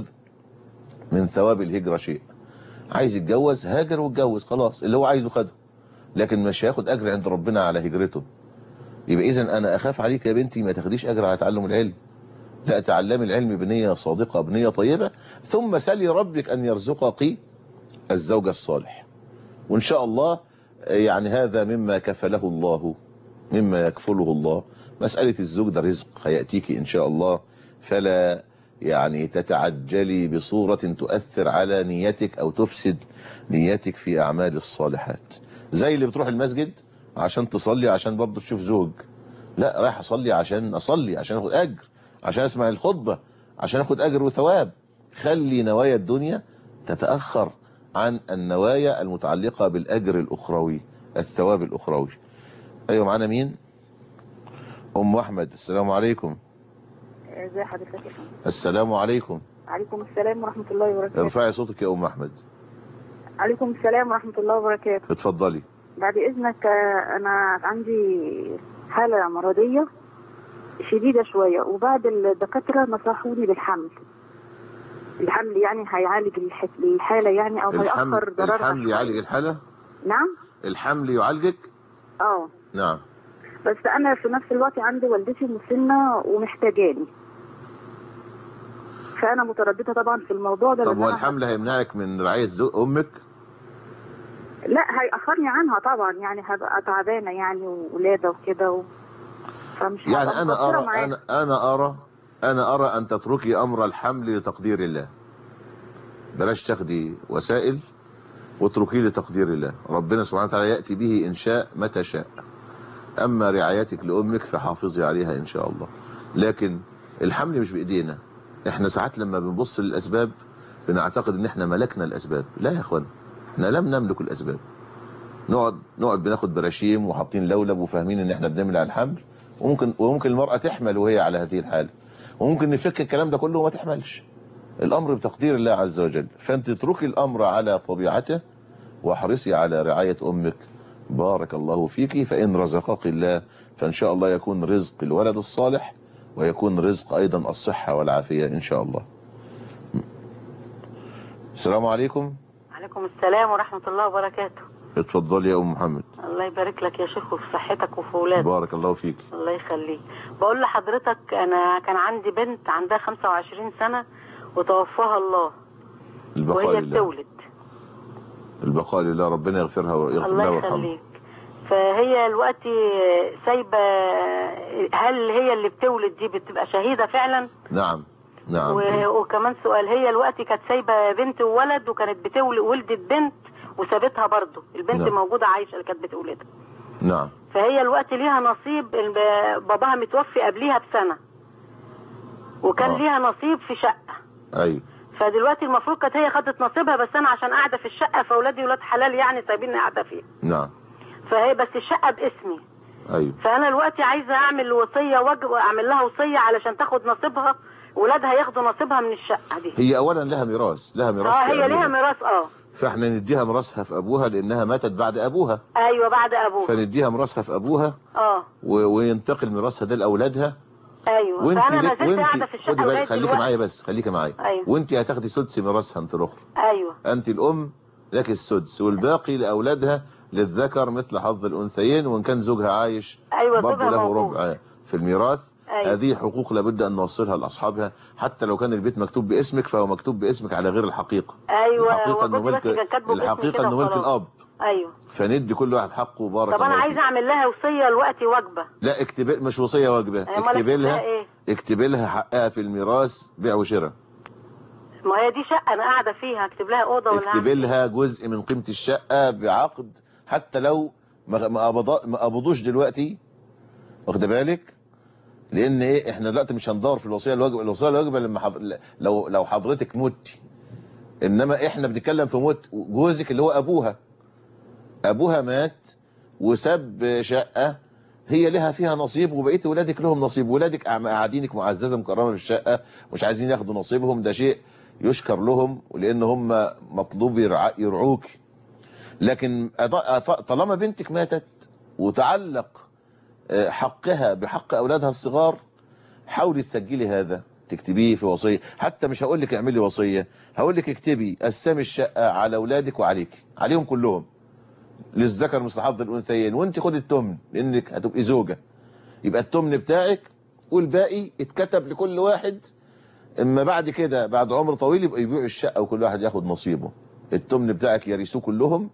من ثواب الهجرة شيء عايز يتجوز هاجر واتجوز خلاص اللي هو عايزه خده لكن مش هياخد اجر عند ربنا على هجرته يبقى اذا انا اخاف عليك يا بنتي ما تاخديش اجر على تعلم العلم لا تعلمي العلم بنية صادقة بنية طيبة ثم سلي ربك ان يرزقك الزوج الصالح وان شاء الله يعني هذا مما كفله الله مما يكفله الله مسألة الزوج ده رزق هيأتيك ان شاء الله فلا يعني تتعجلي بصورة تؤثر على نيتك او تفسد نيتك في اعمال الصالحات زي اللي بتروح المسجد عشان تصلي عشان برضه تشوف زوج لا رايح اصلي عشان اصلي عشان اخد اجر عشان اسمع الخطبة عشان اخد اجر وثواب خلي نوايا الدنيا تتأخر عن النوايا المتعلقة بالاجر الاخروي الثواب الاخروي ايوه معانا مين ام احمد السلام عليكم ازي حضرتك يا فندم السلام عليكم عليكم السلام ورحمة الله وبركاته ارفعي صوتك يا ام احمد عليكم السلام ورحمة الله وبركاته اتفضلي بعد إذنك آه، أنا عندي حالة مرضية شديدة شوية وبعد الدكاترة نصحوني بالحمل الحمل يعني هيعالج الح- الحالة يعني أو هيأخر الحمل ضررها الحمل شوية. يعالج الحالة نعم الحمل يعالجك اه نعم بس أنا في نفس الوقت عندي والدتي مسنة ومحتاجاني فأنا مترددة طبعا في الموضوع ده طب لأن هو أنا- الحمل هيمنعك من رعاية زو... امك لا هيأخرني عنها طبعا يعني هبقى تعبانة يعني وولادة وكده و... فمش يعني هبقى انا مقصرة ارى معاها. انا انا ارى انا ارى ان تتركي امر الحمل لتقدير الله بلاش تاخدي وسائل واتركيه لتقدير الله ربنا سبحانه وتعالى يأتي به إن شاء متى شاء أما رعايتك لأمك فحافظي عليها إن شاء الله لكن الحمل مش بإيدينا احنا ساعات لما بنبص للأسباب بنعتقد ان احنا ملكنا الأسباب لا يا اخوان احنا لم نملك الأسباب نقعد نقعد بناخد براشيم وحاطين لولب وفاهمين ان احنا بنمنع الحمل وممكن وممكن المرأة تحمل وهي على هذه الحالة وممكن نفك الكلام ده كله وما تحملش الأمر بتقدير الله عز وجل فأنت اتركي الأمر على طبيعته واحرصي على رعاية أمك بارك الله فيك فإن رزقك الله فإن شاء الله يكون رزق الولد الصالح ويكون رزق أيضا الصحة والعافية إن شاء الله السلام عليكم عليكم السلام ورحمة الله وبركاته اتفضلي يا أم محمد الله يبارك لك يا شيخ وفي صحتك وفي ولادك بارك الله فيك الله يخليك بقول لحضرتك أنا كان عندي بنت عندها 25 سنة وتوفاها الله البقاء وهي لله بتولد البقاء لله ربنا يغفرها ويغفر الله لها ويرحمها يخليك فهي دلوقتي سايبة هل هي اللي بتولد دي بتبقى شهيدة فعلا نعم نعم و- وكمان سؤال هي دلوقتي كانت سايبة بنت وولد وكانت بتولد ولدت بنت وسابتها برضه البنت نعم. موجودة عايشة اللي كانت بتولدها نعم فهي الوقت ليها نصيب الب- باباها متوفي قبليها بسنة وكان آه. ليها نصيب في شقة أيوة فدلوقتي المفروض كانت هي خدت نصيبها بس انا عشان قاعدة في الشقة فاولادي ولاد حلال يعني سايبيني قاعدة فيها نعم فهي بس الشقة باسمي أيوة فانا دلوقتي عايزة اعمل وصية واجب اعمل لها وصية علشان تاخد نصيبها ولادها ياخدوا نصيبها من الشقه دي هي اولا لها ميراث لها ميراث اه هي كامل. ليها ميراث اه فاحنا نديها ميراثها في ابوها لانها ماتت بعد ابوها ايوه بعد ابوه فنديها ميراثها في ابوها اه و... وينتقل ميراثها ده لاولادها ايوه وانت فانا ما لك- زلت وانت قاعده في الشقه خدي بالك لغايه خليكي دلوقتي. معايا بس خليكي معايا ايوه وانت هتاخدي سدس ميراثها انت الاخرى ايوه انت الام لك السدس والباقي لاولادها للذكر مثل حظ الانثيين وان كان زوجها عايش ايوه برضه زوجها له موجود. ربع في الميراث أيوة. هذه حقوق لابد ان نوصلها لاصحابها حتى لو كان البيت مكتوب باسمك فهو مكتوب باسمك على غير الحقيقه ايوه الحقيقه انه وجوزي ملك بس كان كاتبه باسمي الحقيقه كده انه ملك وخلاص. الاب ايوه فندي كل واحد حقه بارك طب انا الله عايزه فيك. اعمل لها وصيه دلوقتي وجبه لا اكتب مش وصيه واجبه أمال اكتبي أكتب لها لها إيه؟ اكتبي لها حقها في الميراث بيع وشراء ما هي دي شقه انا قاعده فيها اكتب لها اوضه ولا اكتبي لها جزء من قيمة الشقة بعقد حتى لو ما ما قبض- ما قبضوش دلوقتي واخد بالك لان ايه احنا دلوقتي مش هندور في الوصيه الواجبه الوصيه الواجبه لما حضر... لو لو حضرتك متي انما احنا بنتكلم في موت جوزك اللي هو ابوها ابوها مات وساب شقه هي لها فيها نصيب وبقيه ولادك لهم نصيب ولادك قاع- قاعدينك معززه مكرمه في الشقه مش عايزين ياخدوا نصيبهم ده شيء يشكر لهم لان هم مطلوب يرع... يرعوك لكن أض- أط- طالما بنتك ماتت وتعلق آه، حقها بحق اولادها الصغار حاولي تسجلي هذا تكتبيه في وصيه حتى مش هقول لك اعملي وصيه هقول لك اكتبي قسمي الشقه على اولادك وعليك عليهم كلهم للذكر مثل حظ الانثيين وانت خدي التمن لانك هتبقي زوجه يبقى التمن بتاعك والباقي اتكتب لكل واحد اما بعد كده بعد عمر طويل يبقى يبيعوا الشقه وكل واحد ياخد نصيبه التمن بتاعك يرثوه كلهم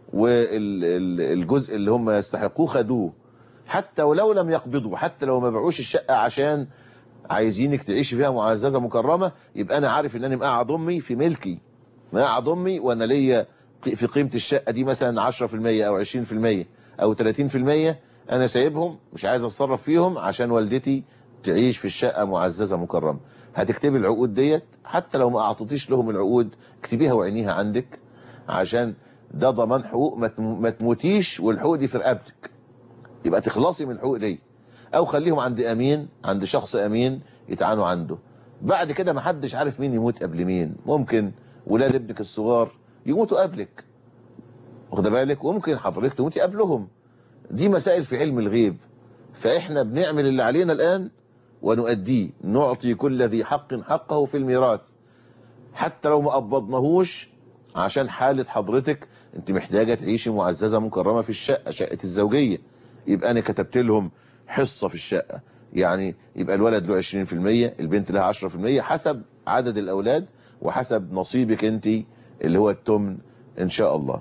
والجزء اللي هم يستحقوه خدوه حتى ولو لم يقبضوا حتى لو ما باعوش الشقه عشان عايزينك تعيشي فيها معززه مكرمه يبقى انا عارف ان انا مقعد امي في ملكي مقعد امي وانا ليا في قيمه الشقه دي مثلا 10% او 20% او 30% انا سايبهم مش عايز اتصرف فيهم عشان والدتي تعيش في الشقه معززه مكرمه هتكتبي العقود ديت حتى لو ما اعطيتيش لهم العقود اكتبيها وعينيها عندك عشان ده ضمان حقوق ما تم- ما تموتيش والحقوق دي في رقبتك يبقى تخلصي من الحقوق دي او خليهم عند امين عند شخص امين يتعانوا عنده بعد كده ما حدش عارف مين يموت قبل مين ممكن ولاد ابنك الصغار يموتوا قبلك واخد بالك وممكن حضرتك تموتي قبلهم دي مسائل في علم الغيب فاحنا بنعمل اللي علينا الان ونؤديه نعطي كل ذي حق حقه في الميراث حتى لو ما قبضناهوش عشان حالة حضرتك انت محتاجة تعيشي معززة مكرمة في الشقة شقة الزوجية يبقى انا كتبت لهم حصة في الشقة يعني يبقى الولد له 20% البنت لها 10% حسب عدد الاولاد وحسب نصيبك انت اللي هو التمن ان شاء الله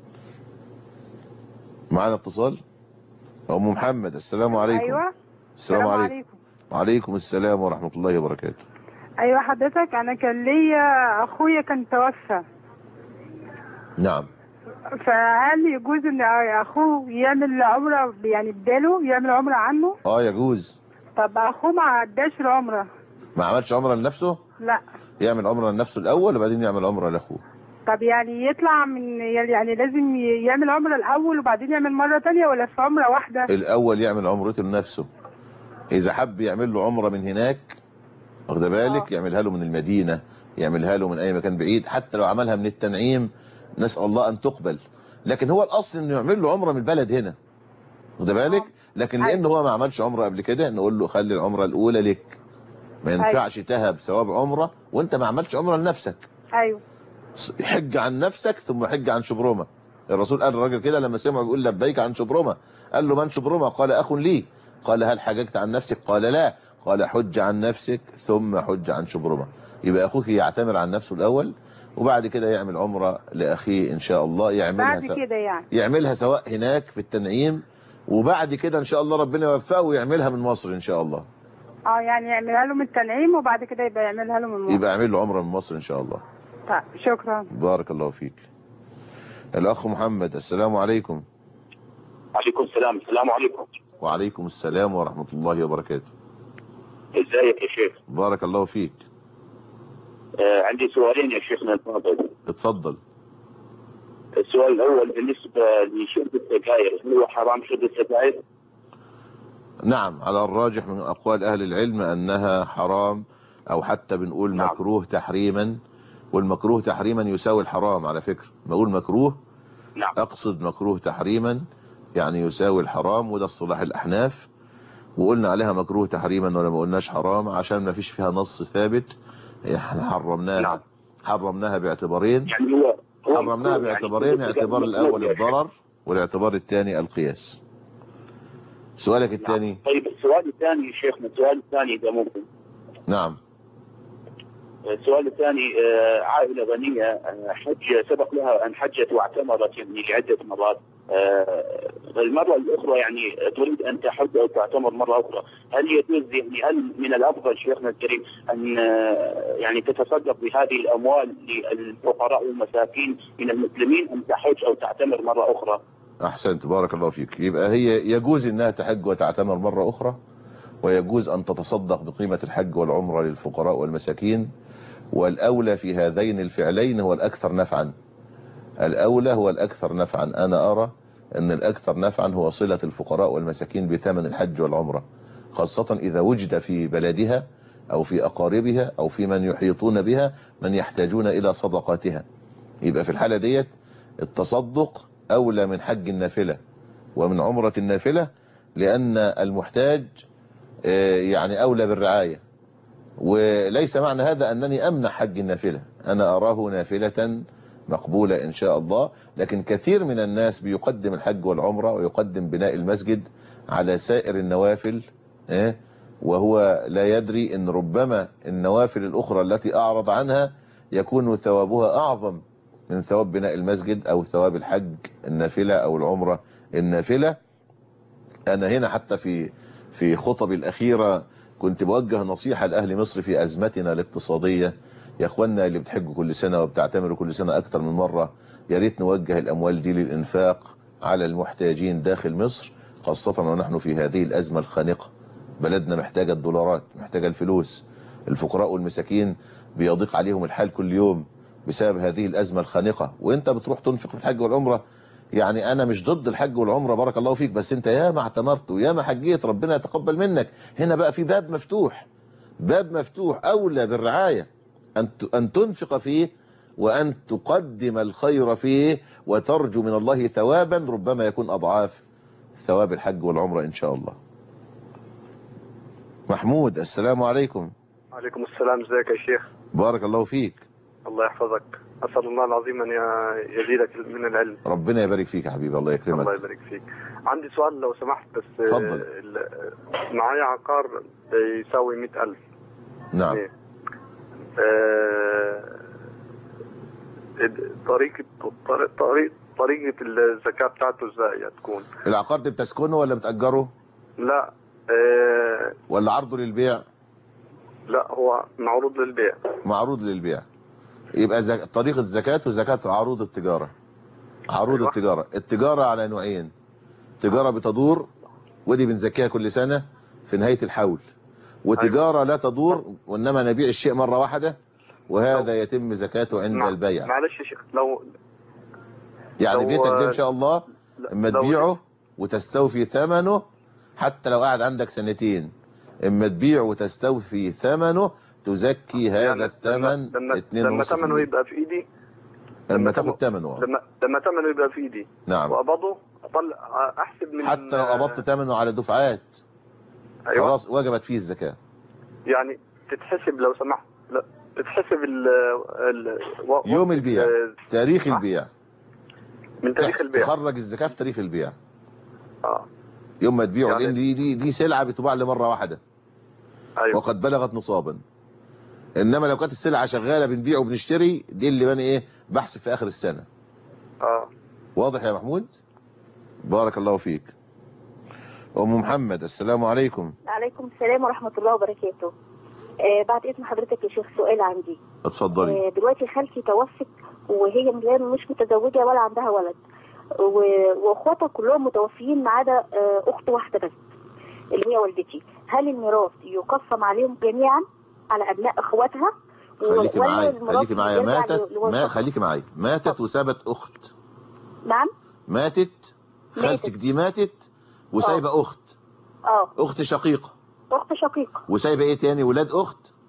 معنا اتصال ام محمد السلام عليكم ايوه السلام عليكم وعليكم السلام ورحمة الله وبركاته ايوه حضرتك انا كان ليا اخويا كان توفى نعم فهل يجوز ان اخوه يعمل عمره يعني بداله يعمل عمره عنه اه يجوز طب اخوه ما عداش العمره ما عملش عمرة لنفسه لا يعمل عمرة لنفسه الاول وبعدين يعمل عمرة لاخوه طب يعني يطلع من يعني لازم يعمل عمره الاول وبعدين يعمل مره تانية ولا في عمره واحده الاول يعمل عمرته لنفسه اذا حب يعمل له عمرة من هناك واخد بالك يعملها له من المدينة يعملها له من اي مكان بعيد حتى لو عملها من التنعيم نسأل الله ان تقبل لكن هو الاصل انه يعمل له عمرة من البلد هنا واخد بالك لكن لان هو ما عملش عمرة قبل كده نقول له خلي العمرة الاولى لك ما ينفعش تهب ثواب عمرة وانت ما عملتش عمرة لنفسك ايوه حج عن نفسك ثم حج عن شبرمة الرسول قال الراجل كده لما سمعه بيقول لبيك عن شبرمة قال له من شبرمة قال أخ لي قال هل حججت عن نفسك قال لا قال حج عن نفسك ثم حج عن شبرمة يبقى أخوك يعتمر عن نفسه الأول وبعد كده يعمل عمرة لأخيه إن شاء الله يعملها بعد سواء كده يعني يعملها سواء هناك في التنعيم وبعد كده إن شاء الله ربنا يوفقه ويعملها من مصر إن شاء الله اه يعني يعملها له من التنعيم وبعد كده يبقى يعملها له من مصر يبقى يعمل له عمرة من مصر إن شاء الله طيب شكرا بارك الله فيك الأخ محمد السلام عليكم عليكم السلام السلام عليكم وعليكم السلام ورحمة الله وبركاته ازيك يا شيخ بارك الله فيك آه عندي سؤالين يا شيخنا الفاضل اتفضل السؤال الاول بالنسبه لشرب السجاير هل هو حرام شرب السجاير؟ نعم على الراجح من أقوال أهل العلم أنها حرام او حتى بنقول مكروه تحريما والمكروه تحريما يساوي الحرام على فكرة بقول مكروه نعم. اقصد مكروه تحريما يعني يساوي الحرام وده اصطلاح الاحناف وقلنا عليها مكروه تحريما ولا ما قلناش حرام عشان ما فيش فيها نص ثابت احنا حرمناها حرمناها باعتبارين يعني هو هو حرمناها يعني باعتبارين اعتبار الاول الضرر والاعتبار الثاني القياس سؤالك الثاني طيب السؤال الثاني شيخنا السؤال الثاني اذا ممكن نعم السؤال الثاني آه، عائلة غنية آه، حج سبق لها أن حجت واعتمرت يعني لعدة مرات آه، المرة الأخرى يعني تريد أن تحج أو تعتمر مرة أخرى هل يجوز يعني هل من الأفضل شيخنا الكريم أن آه، يعني تتصدق بهذه الأموال للفقراء والمساكين من المسلمين أم تحج أو تعتمر مرة أخرى احسنت بارك الله فيك يبقى هي يجوز انها تحج وتعتمر مرة اخرى ويجوز ان تتصدق بقيمة الحج والعمرة للفقراء والمساكين والاولى في هذين الفعلين هو الاكثر نفعا الاولى هو الاكثر نفعا انا ارى ان الاكثر نفعا هو صلة الفقراء والمساكين بثمن الحج والعمرة خاصة اذا وجد في بلدها او في اقاربها او في من يحيطون بها من يحتاجون الى صدقاتها يبقى في الحالة ديت التصدق أولى من حج النافلة ومن عمرة النافلة لأن المحتاج آه، يعني أولى بالرعاية وليس معنى هذا أنني أمنع حج النافلة أنا أراه نافلة مقبولة إن شاء الله لكن كثير من الناس بيقدم الحج والعمرة ويقدم بناء المسجد على سائر النوافل آه، وهو لا يدري أن ربما النوافل الأخرى التي أعرض عنها يكون ثوابها أعظم من ثواب بناء المسجد او ثواب الحج النافلة او العمرة النافلة انا هنا حتى في في خطبي الاخيرة كنت بوجه نصيحة لاهل مصر في ازمتنا الاقتصادية يا اخوانا اللي بتحجوا كل سنة وبتعتمروا كل سنة اكتر من مرة يا ريت نوجه الاموال دي للانفاق على المحتاجين داخل مصر خاصة ونحن في هذه الازمة الخانقة بلدنا محتاجة الدولارات محتاجة الفلوس الفقراء والمساكين بيضيق عليهم الحال كل يوم بسبب هذه الأزمة الخانقة وانت بتروح تنفق في الحج والعمرة يعني انا مش ضد الحج والعمرة بارك الله فيك بس انت يا ما اعتمرت ويا ما حجيت ربنا يتقبل منك هنا بقى في باب مفتوح باب مفتوح اولى بالرعاية ان ان تنفق فيه وان تقدم الخير فيه وترجو من الله ثوابا ربما يكون اضعاف ثواب الحج والعمرة ان شاء الله محمود السلام عليكم عليكم السلام ازيك يا شيخ بارك الله فيك الله يحفظك اسال الله العظيم ان ي- يزيدك من العلم ربنا يبارك فيك يا حبيبي الله يكرمك الله يبارك فيك عندي سؤال لو سمحت بس اتفضل. ال- معايا عقار بيساوي مئة ألف نعم إيه. آه، طريقة طريق- طريق طريقة الزكاة بتاعته ازاي هتكون؟ العقار ده بتسكنه ولا بتأجره لا آه، ولا عرضه للبيع لا هو معروض للبيع معروض للبيع يبقى زك... طريقة زكاته زكاة عروض التجارة عروض أيوة. التجارة التجارة على نوعين تجارة بتدور ودي بنزكيها كل سنة في نهاية الحول وتجارة لا تدور وإنما نبيع الشيء مرة واحدة وهذا يتم زكاته عند مع- البيع معلش يا شيخ لو يعني لو- بيتك ده إن شاء الله اما لو- تبيعه وتستوفي ثمنه حتى لو قاعد عندك سنتين اما تبيعه وتستوفي ثمنه تزكي هذا الثمن لما لما ثمنه 2.5% يبقى في ايدي لما تاخد ثمنه لما لما ثمنه يبقى في ايدي نعم واقبضه اطلع احسب من حتى لو قبضت ثمنه على دفعات أيوة. خلاص وجبت فيه الزكاة يعني تتحسب لو سمحت لا تتحسب ال ال و- يوم وقت البيع ال- تاريخ البيع من تاريخ البيع تخرج الزكاة في تاريخ البيع اه يوم ما تبيعه يعني- لان دي دي دي سلعة بتباع لمرة واحدة أيوة. وقد بلغت نصابا انما لو كانت السلعة شغالة بنبيع وبنشتري دي اللي بني ايه بحث في اخر السنة اه واضح يا محمود بارك الله فيك ام محمد السلام عليكم عليكم السلام ورحمة الله وبركاته آه بعد إذن حضرتك يا شيخ سؤال عندي اتفضلي آه دلوقتي خالتي توفت وهي من غير مش متزوجة ولا عندها ولد و- واخواتها كلهم متوفيين ما عدا آه أخت واحدة بس اللي هي والدتي هل الميراث يقسم عليهم جميعا على أبناء اخواتها و- خليكي ولا معايا الميراث خليكي معايا يرجع ماتت ل- لوالدها؟ ما خليكي معايا ماتت وسابت اخت نعم ماتت خالتك دي ماتت وسايبه اخت اه اخت شقيقة أخت شقيقة وسايبه ايه تاني ولاد اخت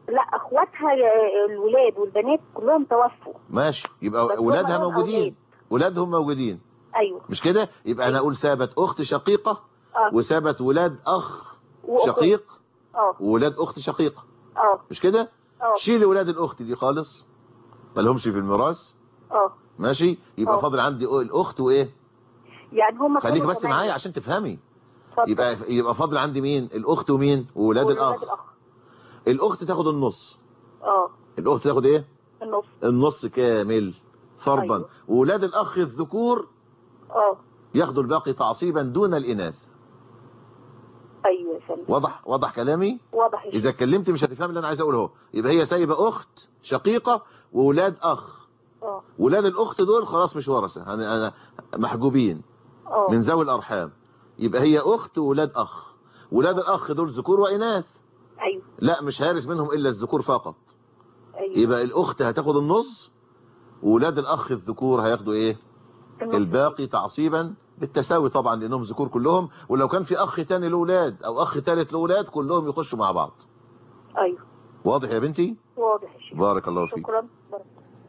لا اخواتها آه، الولاد والبنات كلهم توفوا ماشي يبقى بس هم ولادها لهم موجودين ولادهم موجودين ايوه مش كده يبقى انا اقول ثابت اخت شقيقة اه وثابت ولاد اخ وأخت. شقيق اه وولاد اخت شقيقة اه مش كده اه شيل ولاد الاخت دي خالص ما لهمش في الميراث اه ماشي يبقى اه. فاضل عندي الاخت وايه يعني هم خليك كانوا بس زمان. معايا عشان تفهمي اتفضل. يبقى يبقى فاضل عندي مين الاخت ومين وولاد وولاد الاخ الاخ الاخت تاخد النص اه الاخت تاخد ايه النص النص كامل فرضا أيوه. وولاد الاخ الذكور اه ياخدوا الباقي تعصيبا دون الاناث ايوه يا فندم واضح واضح كلامي واضح يا اذا اتكلمت مش هتفهم اللي انا عايز اقوله اهو يبقى هي سايبه اخت شقيقه وولاد اخ اه ولاد الاخت دول خلاص مش ورثه انا انا محجوبين اه من ذوي الارحام يبقى هي اخت وولاد اخ ولاد الاخ دول ذكور واناث ايوه لا مش هارث منهم الا الذكور فقط ايوه يبقى الاخت هتاخد النص وولاد الاخ الذكور هياخدوا ايه النص. الباقي تعصيبا بالتساوي طبعا لانهم ذكور كلهم ولو كان في اخ تاني له اولاد او اخ ثالث له اولاد كلهم يخشوا مع بعض ايوه واضح يا بنتي واضح يا شيخ بارك الله فيك شكرا بارك.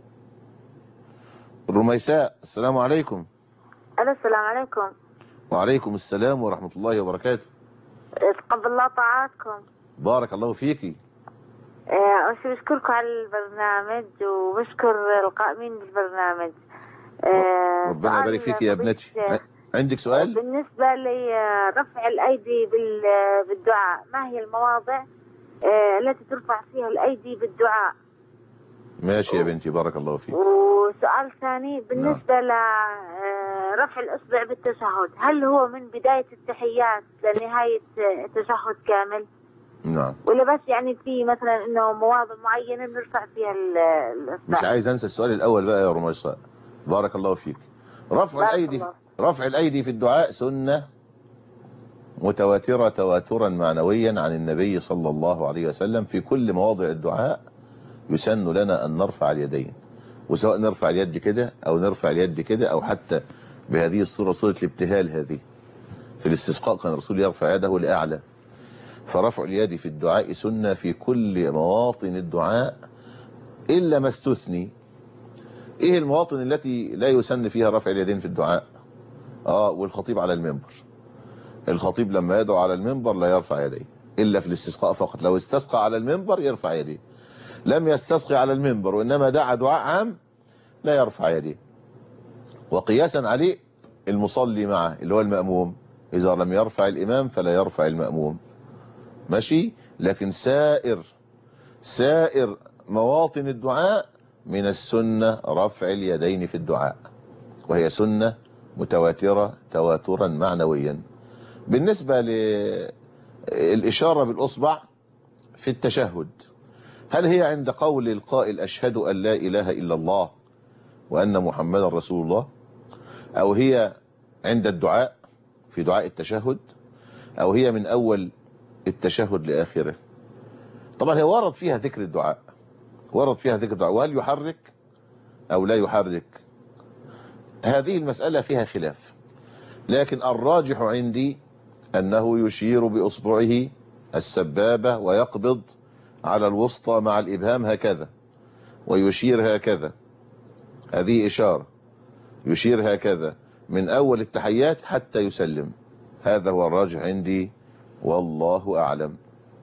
رميساء السلام عليكم الو السلام عليكم وعليكم السلام ورحمة الله وبركاته تقبل الله طاعاتكم بارك الله فيكي آه، أول شيء بشكركم على البرنامج وبشكر القائمين بالبرنامج آه، ربنا سؤال يبارك فيك يا فضيلة ابنتي الشيخ. ع- عندك سؤال بالنسبة لرفع الأيدي بال- بالدعاء ما هي المواضع آه، التي ترفع فيها الأيدي بالدعاء ماشي يا بنتي بارك الله فيك وسؤال ثاني بالنسبة لرفع الإصبع بالتشهد هل هو من بداية التحيات لنهاية التشهد كامل نعم ولا بس يعني في مثلا انه مواضع معينة بنرفع فيها ال- الإصبع مش عايز انسى السؤال الاول بقى يا رميساء بارك الله فيك رفع بارك الايدي الله. رفع الايدي في الدعاء سنة متواترة تواترا معنويا عن النبي صلى الله عليه وسلم في كل مواضع الدعاء يسن لنا ان نرفع اليدين وسواء نرفع اليد كده او نرفع اليد كده او حتى بهذه الصورة صورة الابتهال هذه في الاستسقاء كان الرسول يرفع يده لأعلى فرفع اليد في الدعاء سنة في كل مواطن الدعاء إلا ما استثني إيه المواطن التي لا يسن فيها رفع اليدين في الدعاء آه والخطيب على المنبر الخطيب لما يدعو على المنبر لا يرفع يديه إلا في الاستسقاء فقط لو استسقى على المنبر يرفع يديه لم يستسقي على المنبر وإنما دعا دعاء عام لا يرفع يديه وقياسا عليه المصلي معه اللي هو المأموم إذا لم يرفع الإمام فلا يرفع المأموم ماشي لكن سائر سائر مواطن الدعاء من السنة رفع اليدين في الدعاء وهي سنة متواترة تواترا معنويا بالنسبة للإشارة بالأصبع في التشهد هل هي عند قول القائل أشهد أن لا إله إلا الله وأن محمدا رسول الله أو هي عند الدعاء في دعاء التشهد أو هي من أول التشهد لآخره طبعا هي ورد فيها ذكر الدعاء ورد فيها ذكر الدعاء وهل يحرك أو لا يحرك هذه المسألة فيها خلاف لكن الراجح عندي أنه يشير بأصبعه السبابة ويقبض على الوسطى مع الإبهام هكذا ويشير هكذا هذه إشارة يشير هكذا من أول التحيات حتى يسلم هذا هو الراجح عندي والله أعلم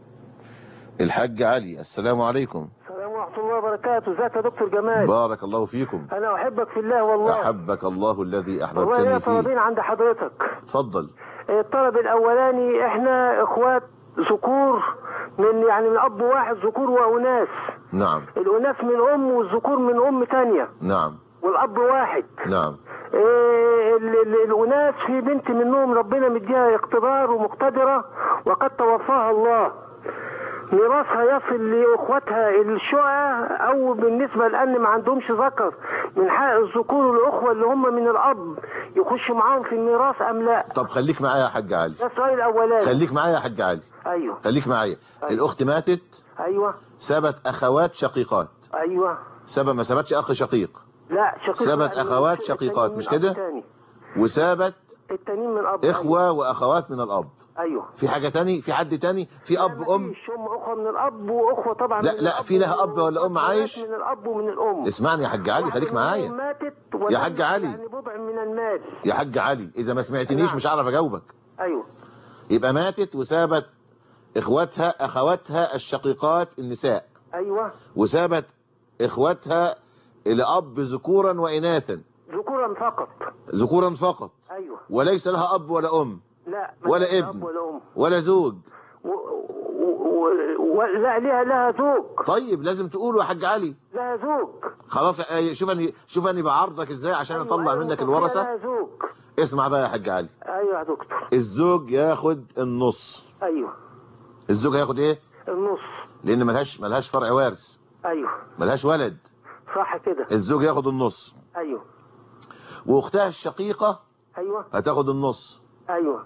الحاج علي السلام عليكم السلام ورحمة الله وبركاته ازيك يا دكتور جمال بارك الله فيكم انا احبك في الله والله أحبك الله الذي والله ليا أحببتني فيه طلبين عند حضرتك تفضل الطلب الاولاني احنا اخوات ذكور من يعني من اب واحد ذكور واناث نعم الاناث من ام والذكور من ام تانية نعم والاب واحد نعم إيه ال- ال- الاناث في بنت منهم ربنا مديها اقتدار ومقتدرة وقد توفاها الله ميراثها يصل لاخواتها الشقة او بالنسبة لان ما عندهمش ذكر من حق الذكور والاخوة اللي هم من الاب يخشوا معاهم في الميراث ام لا طب خليك معايا يا حاج علي ده السؤال الاولاني خليك معايا يا حاج علي ايوه خليك معايا الأخت ماتت ايوه سبت أخوات شقيقات ايوه سبت ما سبتش أخ شقيق لا شقيق سبت لا، أخوات التانيين شقيقات من مش أب كده تاني. وسابت التانيين من اب إخوة وأخوات من الأب ايوه في حاجة تاني في حد تاني في اب ام مفيش هم اخوه من الاب واخوه طبعا لا من لا الأب في لها اب ولا ام وبنات عايش من الاب ومن الام اسمعني يا حاج علي خليك معايا ماتت يا ولم حاج علي. يعني بضع من المال يا حاج علي اذا ما سمعتنيش مش هعرف اجاوبك ايوه يبقى ماتت وسابت اخواتها اخواتها الشقيقات النساء ايوه وسابت اخواتها لاب ذكورا واناثا ذكورا فقط ذكورا فقط ايوه وليس لها اب ولا ام لا ما ولا لهاش ابن أب ولا ام ولا زوج و... و... و... لا لها لها زوج طيب لازم تقوله يا حاج علي لها زوج خلاص آه، شوف اني شوف اني بعرضك ازاي عشان اطلع منك وصفية الورثه لها زوج اسمع بقى يا حاج علي ايوه يا دكتور الزوج ياخد النص ايوه الزوج هياخد ايه النص لان ملهاش ملهاش فرع وارث ايوه ملهاش ولد صح كده الزوج ياخد النص ايوه واختها الشقيقه ايوه هتاخد النص ايوه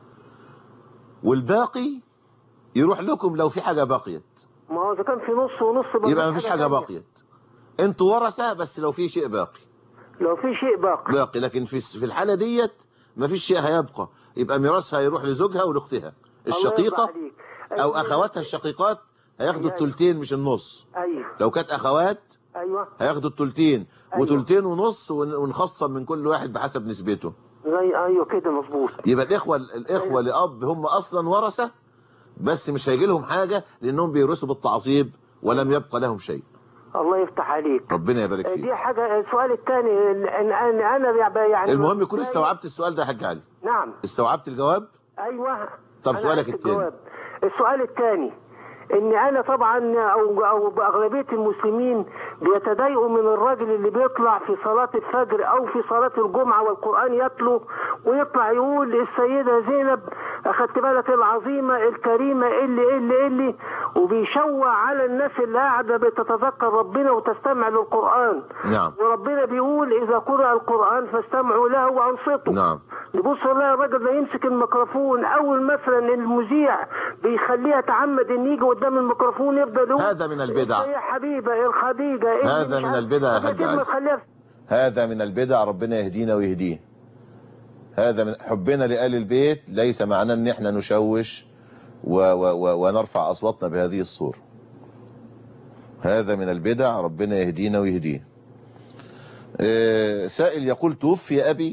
والباقي يروح لكم لو في حاجه بقيت ما هو اذا كان في نص ونص يبقى مفيش حاجه تانية. بقيت انتوا ورثه بس لو في شيء باقي لو في شيء باقي باقي لكن في في الحاله ديت مفيش شيء هيبقى يبقى ميراثها يروح لزوجها ولاختها الشقيقه يرضى عليك. او اخواتها الشقيقات هياخدوا الثلثين مش النص ايوه لو كانت اخوات ايوه هياخدوا الثلثين أيوة. وثلثين ونص ون- ونخصم من كل واحد بحسب نسبته زي ايوه كده مظبوط يبقى الاخوه الاخوه لاب هم اصلا ورثه بس مش هيجي لهم حاجه لانهم بيورثوا بالتعصيب ولم يبقى لهم شيء الله يفتح عليك ربنا يبارك فيك دي حاجه السؤال الثاني ان ان انا يعني المهم يكون استوعبت السؤال ده يا حاج علي نعم استوعبت الجواب ايوه طب أنا سؤالك عرفت التاني. الجواب. السؤال الثاني ان انا طبعا او او باغلبيه المسلمين بيتضايقوا من الراجل اللي بيطلع في صلاه الفجر او في صلاه الجمعه والقران يتلو ويطلع يقول السيده زينب اخدت بالك العظيمه الكريمه اللي اللي اللي وبيشوع على الناس اللي قاعده بتتذكر ربنا وتستمع للقران نعم وربنا بيقول اذا قرأ القران فاستمعوا له وانصتوا نعم نبص نلاقي الراجل ده يمسك الميكروفون اول مثلا المذيع بيخليه يتعمد ان يجي قدام الميكروفون يفضل يقول هذا من البدع. يا حبيبه الخديجه اللي هذا مش من عارف- البدع يا طب حاج كلمة علي. خليها هذا من البدع ربنا يهدينا ويهديه هذا من حبنا لآل البيت ليس معناه ان احنا نشوش و و و ونرفع اصواتنا بهذه الصورة هذا من البدع ربنا يهدينا ويهديه آه، سائل يقول توفي أبي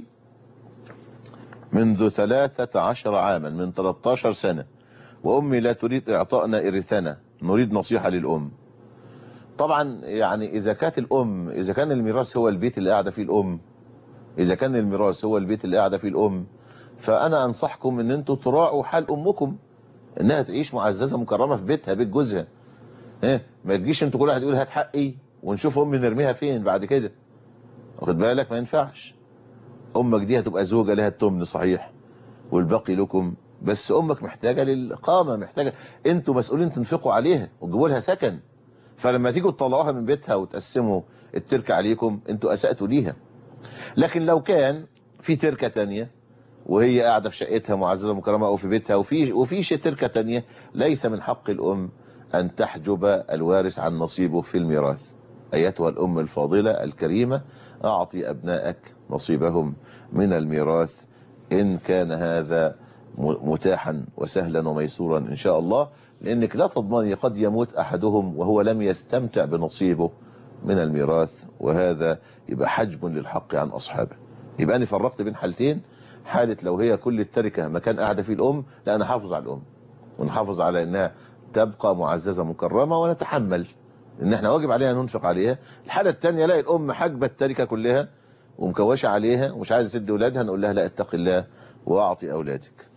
منذ ثلاثة عشر عاما من 13 سنة وأمي لا تريد إعطائنا إرثنا نريد نصيحة للأم طبعا يعني إذا كانت الأم إذا كان الميراث هو البيت اللي قاعدة فيه الأم إذا كان الميراث هو البيت اللي قاعدة فيه الأم فأنا أنصحكم إن أنتوا تراعوا حال أمكم إنها تعيش معززة مكرمة في بيتها بيت جوزها ها ما تجيش أنتوا كل واحد يقول هات حقي ونشوف أمي نرميها فين بعد كده واخد بالك ما ينفعش أمك دي هتبقى زوجة لها التمن صحيح والباقي لكم بس أمك محتاجة للإقامة محتاجة أنتوا مسؤولين تنفقوا عليها وتجيبوا لها سكن فلما تيجوا تطلعوها من بيتها وتقسموا التركة عليكم انتوا أسأتوا ليها لكن لو كان في تركة تانية وهي قاعدة في شقتها معززة مكرمة أو في بيتها وفي وفي شيء تركة تانية ليس من حق الأم أن تحجب الوارث عن نصيبه في الميراث أيتها الأم الفاضلة الكريمة أعطي أبنائك نصيبهم من الميراث إن كان هذا م- متاحا وسهلا وميسورا إن شاء الله لأنك لا تضمني قد يموت أحدهم وهو لم يستمتع بنصيبه من الميراث وهذا يبقى حجب للحق عن أصحابه يبقى أنا فرقت بين حالتين حالة لو هي كل التركة مكان قاعدة فيه الأم لا نحافظ على الأم ونحافظ على أنها تبقى معززة مكرمة ونتحمل ان احنا واجب علينا ننفق عليها الحالة الثانية لا الام حاجبة التركة كلها ومكوشة عليها ومش عايزة تدي اولادها نقول لها لا اتق الله واعطي اولادك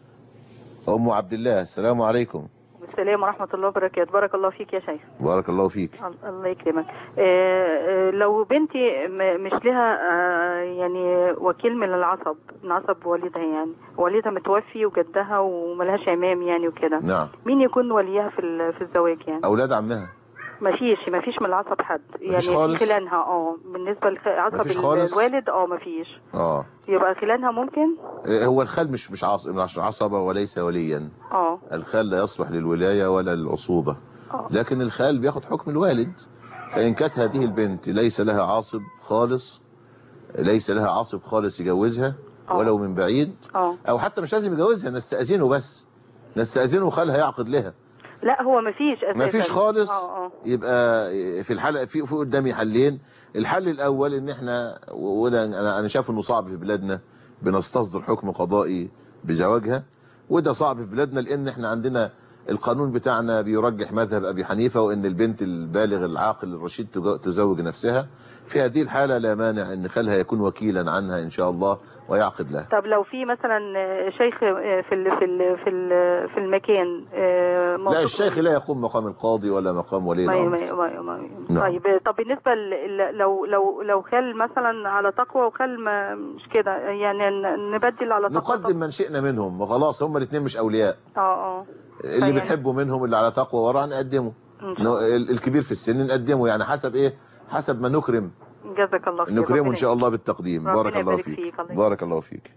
ام عبد الله السلام عليكم السلام ورحمة الله وبركاته بارك الله فيك يا شيخ بارك الله فيك الله يكرمك آه، آه، لو بنتي م- مش لها آه، يعني وكيل من العصب من عصب والدها يعني والدها متوفي وجدها وملهاش عمام يعني وكده نعم مين يكون وليها في ال- في الزواج يعني اولاد عمها ما فيش ما فيش من العصب حد يعني خالص؟ خلانها اه بالنسبة لعصب مفيش خالص؟ الوالد اه ما فيش اه يبقى خلانها ممكن إيه هو الخال مش مش عصب مش عصبة وليس وليا اه الخال لا يصلح للولاية ولا للعصوبة لكن الخال بياخد حكم الوالد فإن كانت هذه البنت ليس لها عاصب خالص ليس لها عاصب خالص يجوزها ولو من بعيد اه او حتى مش لازم يجوزها نستأذنه بس نستأذنه وخالها يعقد لها لا هو مفيش اساسا مفيش خالص اه اه يبقى في الحلقه في في قدامي حلين الحل الاول ان احنا وده انا انا شايف انه صعب في بلادنا بنستصدر حكم قضائي بزواجها وده صعب في بلادنا لان احنا عندنا القانون بتاعنا بيرجح مذهب ابي حنيفه وان البنت البالغ العاقل الرشيد تج- تزوج نفسها في هذه الحاله لا مانع ان خالها يكون وكيلا عنها ان شاء الله ويعقد لها طب لو في مثلا شيخ في ال في ال في ال في المكان آه، لا موثوق الشيخ لا يقوم مقام القاضي ولا مقام ولي ما الامر ما ما ما نعم. طيب طب بالنسبه ل- ل- لو لو لو خال مثلا على تقوى وخال ما مش كده يعني ن- نبدل على تقوى نقدم من شئنا منهم وخلاص هم الاثنين مش اولياء اه اه اللي فيعني- بنحبه منهم اللي على تقوى ورع نقدمه إن شاء نو- ال- الكبير في السن نقدمه يعني حسب ايه حسب ما نكرم جزاك الله خير نكرمه ربنا ان شاء الله بالتقديم ربنا بارك الله يبارك فيك فيك، الله بارك الله فيك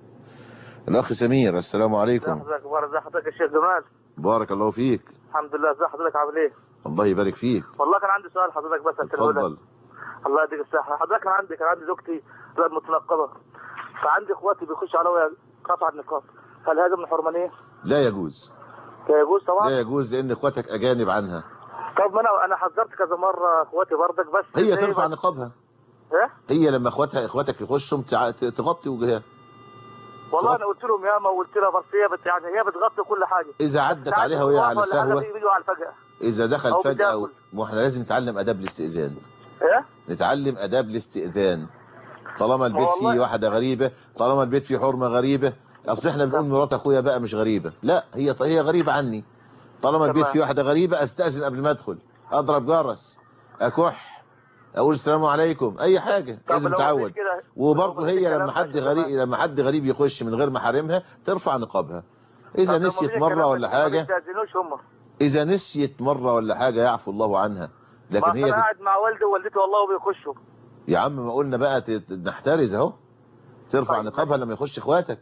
الاخ سمير السلام عليكم حضرتك اخبار ازي حضرتك يا شيخ جمال بارك الله فيك الحمد لله ازي حضرتك عامل ايه الله يبارك فيك والله كان عندي سؤال حضرتك بس هسأله لك. اتفضل الله يديك الصحه حضرتك كان عندي كان عندي زوجتي لا متنقبه فعندي اخواتي بيخش عليا رفع النقاب هل هذا من حرمانيه؟ لا يجوز لا يجوز طبعا لا يجوز لان اخواتك اجانب عنها طب ما انا انا حذرت كذا مره اخواتي برضك بس هي زي ترفع ما- نقابها ايه هي لما اخواتها اخواتك يخشوا تع- ت- تغطي وجهها والله انا قلت لهم ياما وقلت لها بس هي بت يعني هي بتغطي كل حاجه اذا عدت ساعات عليها وهي على ولا حاجة سهوه بيجوا على الفجأة اذا دخل أو فجاه أو... بتاكل. ما احنا لازم نتعلم اداب الاستئذان ايه نتعلم اداب الاستئذان طالما البيت والله- فيه واحده غريبه طالما البيت فيه حرمه غريبه اصل احنا بنقول مرات اخويا بقى مش غريبه لا هي هي غريبه عني طالما البيت تمام. فيه واحده غريبه استاذن قبل ما ادخل اضرب جرس اكح اقول السلام عليكم اي حاجه طب لازم لو تعود مفيش كده- وبرضه هي كلام لما حد ماشي غريب لما حد غريب يخش من غير محارمها ترفع نقابها اذا طب لو نسيت مفيش مره كلام ولا بس ما حاجه بيستأذنوش هم اذا نسيت مره ولا حاجه يعفو الله عنها لكن ما هي انا تت... قاعد مع والدي ووالدتي والله وبيخشوا يا عم ما قلنا بقى تت- نحترز اهو ترفع نقابها لما يخش اخواتك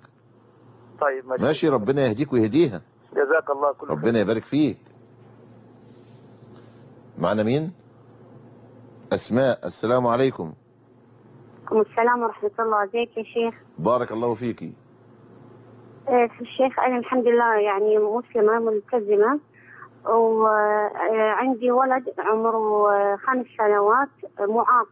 طيب ماشي, ماشي ربنا يهديك ويهديها جزاك الله كل خير. ربنا يبارك فيك معنا مين اسماء السلام عليكم عليكم السلام ورحمة الله ازيك يا شيخ بارك الله فيكي آه، في الشيخ أنا الحمد لله يعني مسلمة ملتزمة وعندي ولد عمره آه، خمس سنوات آه، معاق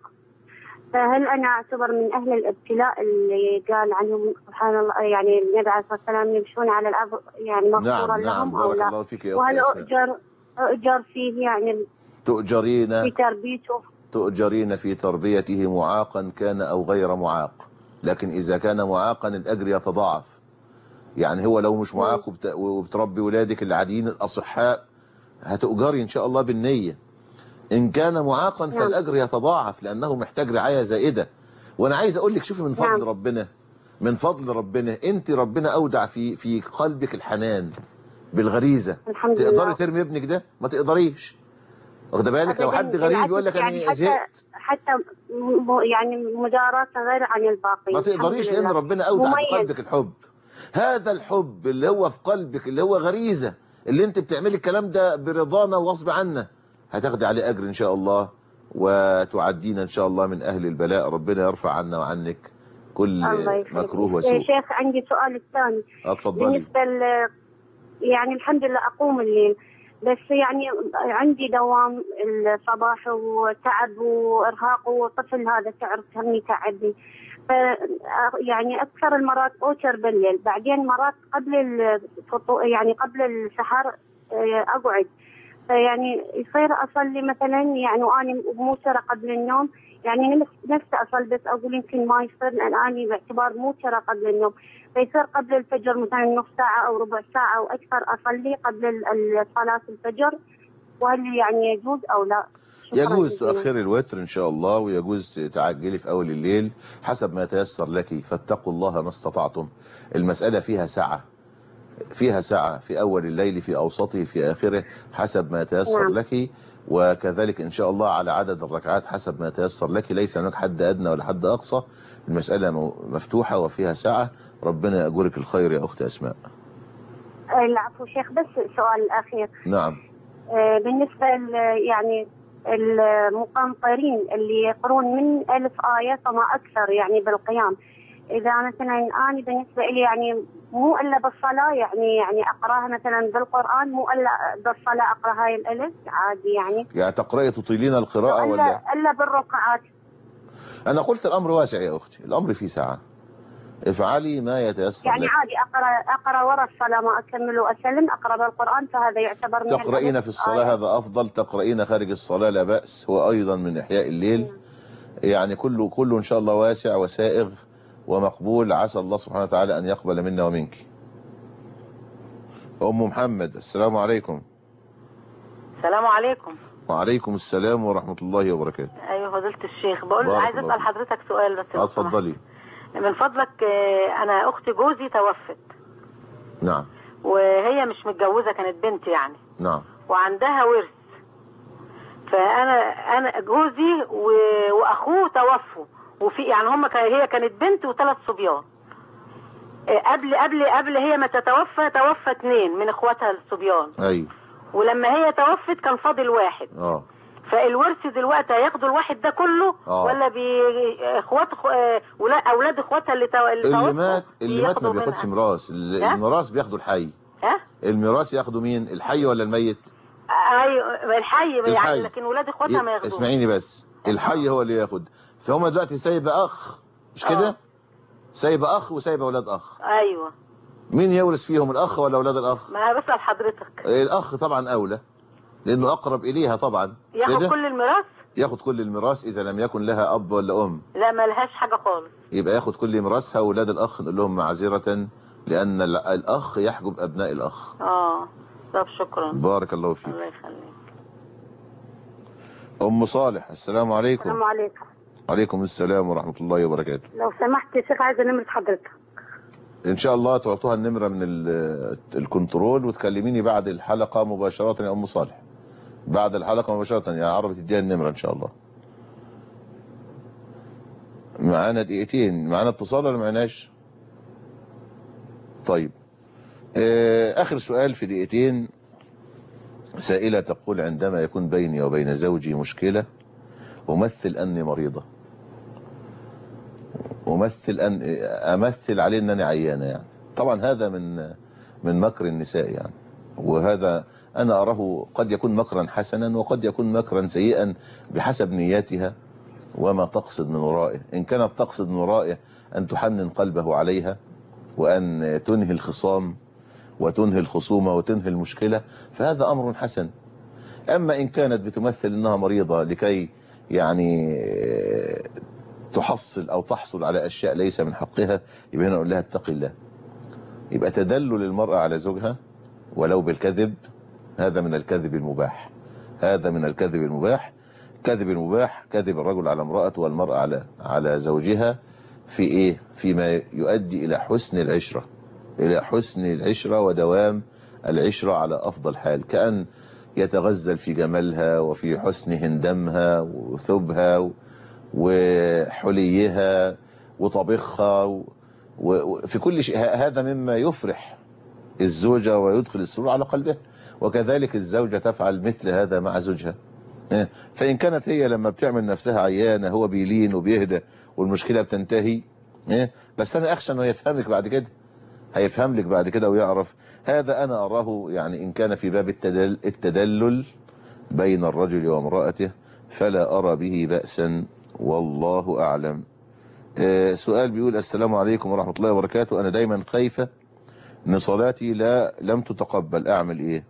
فهل أنا أعتبر من أهل الابتلاء اللي قال عنهم سبحان الله يعني النبي عليه الصلاة والسلام يمشون على الأرض يعني مغفورا نعم نعم لهم أو بارك لا الله فيك يا وهل اخت اسماء أؤجر أؤجر فيه يعني تؤجرين في تربيته تؤجرين في تربيته معاقا كان او غير معاق لكن اذا كان معاقا الاجر يتضاعف يعني هو لو مش معاق وبت... وبتربي ولادك العاديين الاصحاء هتؤجري ان شاء الله بالنية ان كان معاقا نعم. فالاجر يتضاعف لانه محتاج رعاية زائدة وانا عايز اقول لك شوفي من فضل نعم. ربنا من فضل ربنا انت ربنا اودع في في قلبك الحنان بالغريزة الحمد تقدري لله. ترمي ابنك ده ما تقدريش واخده بالك لو أبداً حد غريب بالعكس يقول لك يعني انا زهقت حتى حتى م- يعني مداراة غير عن الباقي ما الحمد تقدريش لان لله. ربنا اودع في مميز. قلبك الحب هذا الحب اللي هو في قلبك اللي هو غريزة اللي انت بتعملي الكلام ده برضانا وغصب عنا هتاخدي عليه اجر ان شاء الله وتعدينا ان شاء الله من اهل البلاء ربنا يرفع عنا وعنك كل الله يخليك. مكروه يا وسوء شيخ عندي سؤال الثاني اتفضلي بالنسبة ل يعني الحمد لله أقوم الليل بس يعني عندي دوام الصباح وتعب وإرهاق وطفل هذا تعرف هم يتعبني ف يعني أكثر المرات أوتر بالليل بعدين مرات قبل الفطور يعني قبل السحر آه، أقعد فيعني يصير أصلي مثلا يعني وأنا موترة قبل النوم يعني نفس نفسي أصلي بس أقول يمكن ما يصير لأن أنا باعتبار موترة قبل النوم فيصير قبل الفجر مثلا نص ساعة أو ربع ساعة أو أكثر أصلي قبل ال- ال- صلاة الفجر وهل يعني يجوز أو لا؟ شكراً يجوز جزيلاً. تؤخري الوتر ان شاء الله ويجوز تعجلي في اول الليل حسب ما يتيسر لك فاتقوا الله ما استطعتم المسألة فيها سعة فيها سعة في اول الليل في اوسطه في اخره حسب ما يتيسر نعم. لك وكذلك ان شاء الله على عدد الركعات حسب ما يتيسر لك ليس هناك حد ادنى ولا حد اقصى المسألة مو- مفتوحة وفيها سعة ربنا يأجرك الخير يا اخت اسماء آه، العفو شيخ بس السؤال الأخير نعم آه، بالنسبة ل- يعني المقنطرين اللي يقرون من ألف آية فما أكثر يعني بالقيام اذا مثلا انا بالنسبه لي يعني مو الا بالصلاه يعني يعني اقراها مثلا بالقران مو الا بالصلاه اقرا هاي الالف عادي يعني يعني تقرأي تطيلين القراءة ولا الا الا بالركعات أنا قلت الأمر واسع يا أختي الأمر فيه سعة افعلي ما يتيسر يعني لك عادي اقرا اقرا ورا الصلاه ما اكمل واسلم اقرا بالقران فهذا يعتبر من تقرأين الألف في الصلاة آية. هذا أفضل تقرأين خارج الصلاة لا بأس هو أيضا من إحياء الليل يعني كله كله إن شاء الله واسع وسائغ ومقبول عسى الله سبحانه وتعالى أن يقبل منا ومنك أم محمد السلام عليكم السلام عليكم وعليكم السلام ورحمة الله وبركاته ايوه فضيلة الشيخ بقول بارك عايز الله اسال حضرتك سؤال بس لو سمحت. اتفضلي من فضلك آه، انا اخت جوزي توفت نعم وهي مش متجوزه كانت بنت يعني نعم وعندها ورث فانا انا جوزي و... واخوه توفوا وفي يعني هم كان هي كانت بنت وثلاث صبيان آه، قبل قبل قبل هي ما تتوفى توفى اثنين من اخواتها الصبيان أيوه ولما هي توفت كان فاضل واحد اه فالورث دلوقتي هياخدوا الواحد ده كله آه. ولا بي اخوات أخو- آه، ولا اولاد اخواتها اللي, تو... اللي اللي توفوا مات اللي مات ما بياخدوا بياخدش منها. ميراث ال- ها؟ الميراث بياخده الحي ها الميراث ياخده مين الحي ولا الميت ايوه الحي يعني الحي. لكن ولاد اخواتها ما ياخدوش اسمعيني بس الحي هو اللي ياخد فهم دلوقتي سايبه اخ مش كده سايبه اخ وسايبه اولاد اخ ايوه مين يورث فيهم الاخ ولا اولاد الاخ ما انا بسال حضرتك الاخ طبعا اولى لانه اقرب اليها طبعا مش ياخد كده؟ كل الميراث ياخد كل الميراث اذا لم يكن لها اب ولا ام لا ما لهاش حاجه خالص يبقى ياخد كل ميراثها واولاد الاخ نقول لهم معذره لان ال- الاخ يحجب ابناء الاخ اه طب شكرا بارك الله فيك الله يخليك ام صالح السلام عليكم السلام عليكم عليكم السلام ورحمه الله وبركاته لو سمحت يا شيخ عايزه نمره حضرتك ان شاء الله تعطوها النمره من ال- الكنترول وتكلميني بعد الحلقه مباشره يا ام صالح بعد الحلقه مباشره يا عربي تديها النمره ان شاء الله معانا دقيقتين معانا اتصال ولا معناش طيب آه، اخر سؤال في دقيقتين سائله تقول عندما يكون بيني وبين زوجي مشكله امثل اني مريضه امثل ان امثل عليه ان انا عيانه يعني طبعا هذا من من مكر النساء يعني وهذا انا اراه قد يكون مكرا حسنا وقد يكون مكرا سيئا بحسب نياتها وما تقصد من ورائه ان كانت تقصد من ورائه ان تحنن قلبه عليها وان تنهي الخصام وتنهي الخصومه وتنهي المشكله فهذا امر حسن اما ان كانت بتمثل انها مريضه لكي يعني تحصل او تحصل على اشياء ليس من حقها يبقى هنا نقول لها اتق الله يبقى تدلل المرأة على زوجها ولو بالكذب هذا من الكذب المباح هذا من الكذب المباح كذب المباح كذب الرجل على امرأته والمرأة على على زوجها في ايه فيما يؤدي الى حسن العشرة الى حسن العشرة ودوام العشرة على افضل حال كأن يتغزل في جمالها وفي حسن هندمها وثوبها وحليها وطبخها وفي كل شيء هذا مما يفرح الزوجة ويدخل السرور على قلبها وكذلك الزوجة تفعل مثل هذا مع زوجها فإن كانت هي لما بتعمل نفسها عيانة هو بيلين وبيهدى والمشكلة بتنتهي بس أنا أخشى أنه يفهمك بعد كده هيفهم لك بعد كده ويعرف هذا أنا أراه يعني إن كان في باب التدل التدلل بين الرجل وامرأته فلا أرى به بأسا والله أعلم آه سؤال بيقول السلام عليكم ورحمة الله وبركاته أنا دايما خايفة ان صلاتي لا لم تتقبل اعمل ايه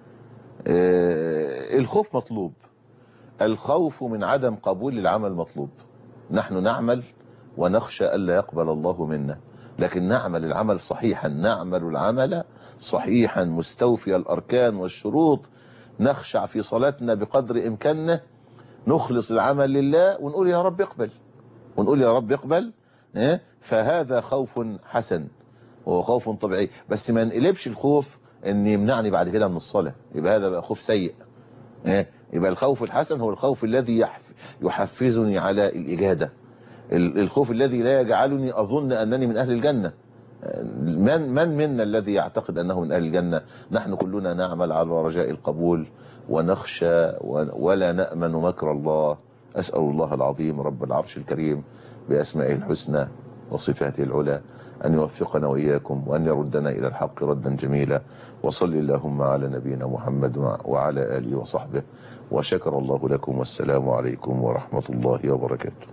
آه الخوف مطلوب الخوف من عدم قبول العمل مطلوب نحن نعمل ونخشى ألا يقبل الله منا لكن نعمل العمل صحيحا نعمل العمل صحيحا مستوفي الأركان والشروط نخشع في صلاتنا بقدر إمكاننا نخلص العمل لله ونقول يا رب اقبل ونقول يا رب اقبل فهذا خوف حسن وهو خوف طبيعي بس ما نقلبش الخوف ان يمنعني بعد كده من الصلاة يبقى هذا بقى خوف سيء يبقى الخوف الحسن هو الخوف الذي يحفزني على الإجادة الخوف الذي لا يجعلني أظن أنني من أهل الجنة من من منا الذي يعتقد أنه من أهل الجنة نحن كلنا نعمل على رجاء القبول ونخشى ولا نأمن مكر الله أسأل الله العظيم رب العرش الكريم بأسمائه الحسنى وصفاته العلى أن يوفقنا وإياكم وأن يردنا إلى الحق ردا جميلا وصل اللهم على نبينا محمد وعلى آله وصحبه وشكر الله لكم والسلام عليكم ورحمة الله وبركاته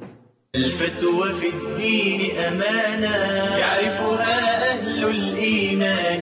الفتوى في الدين أمانة يعرفها أهل الإيمان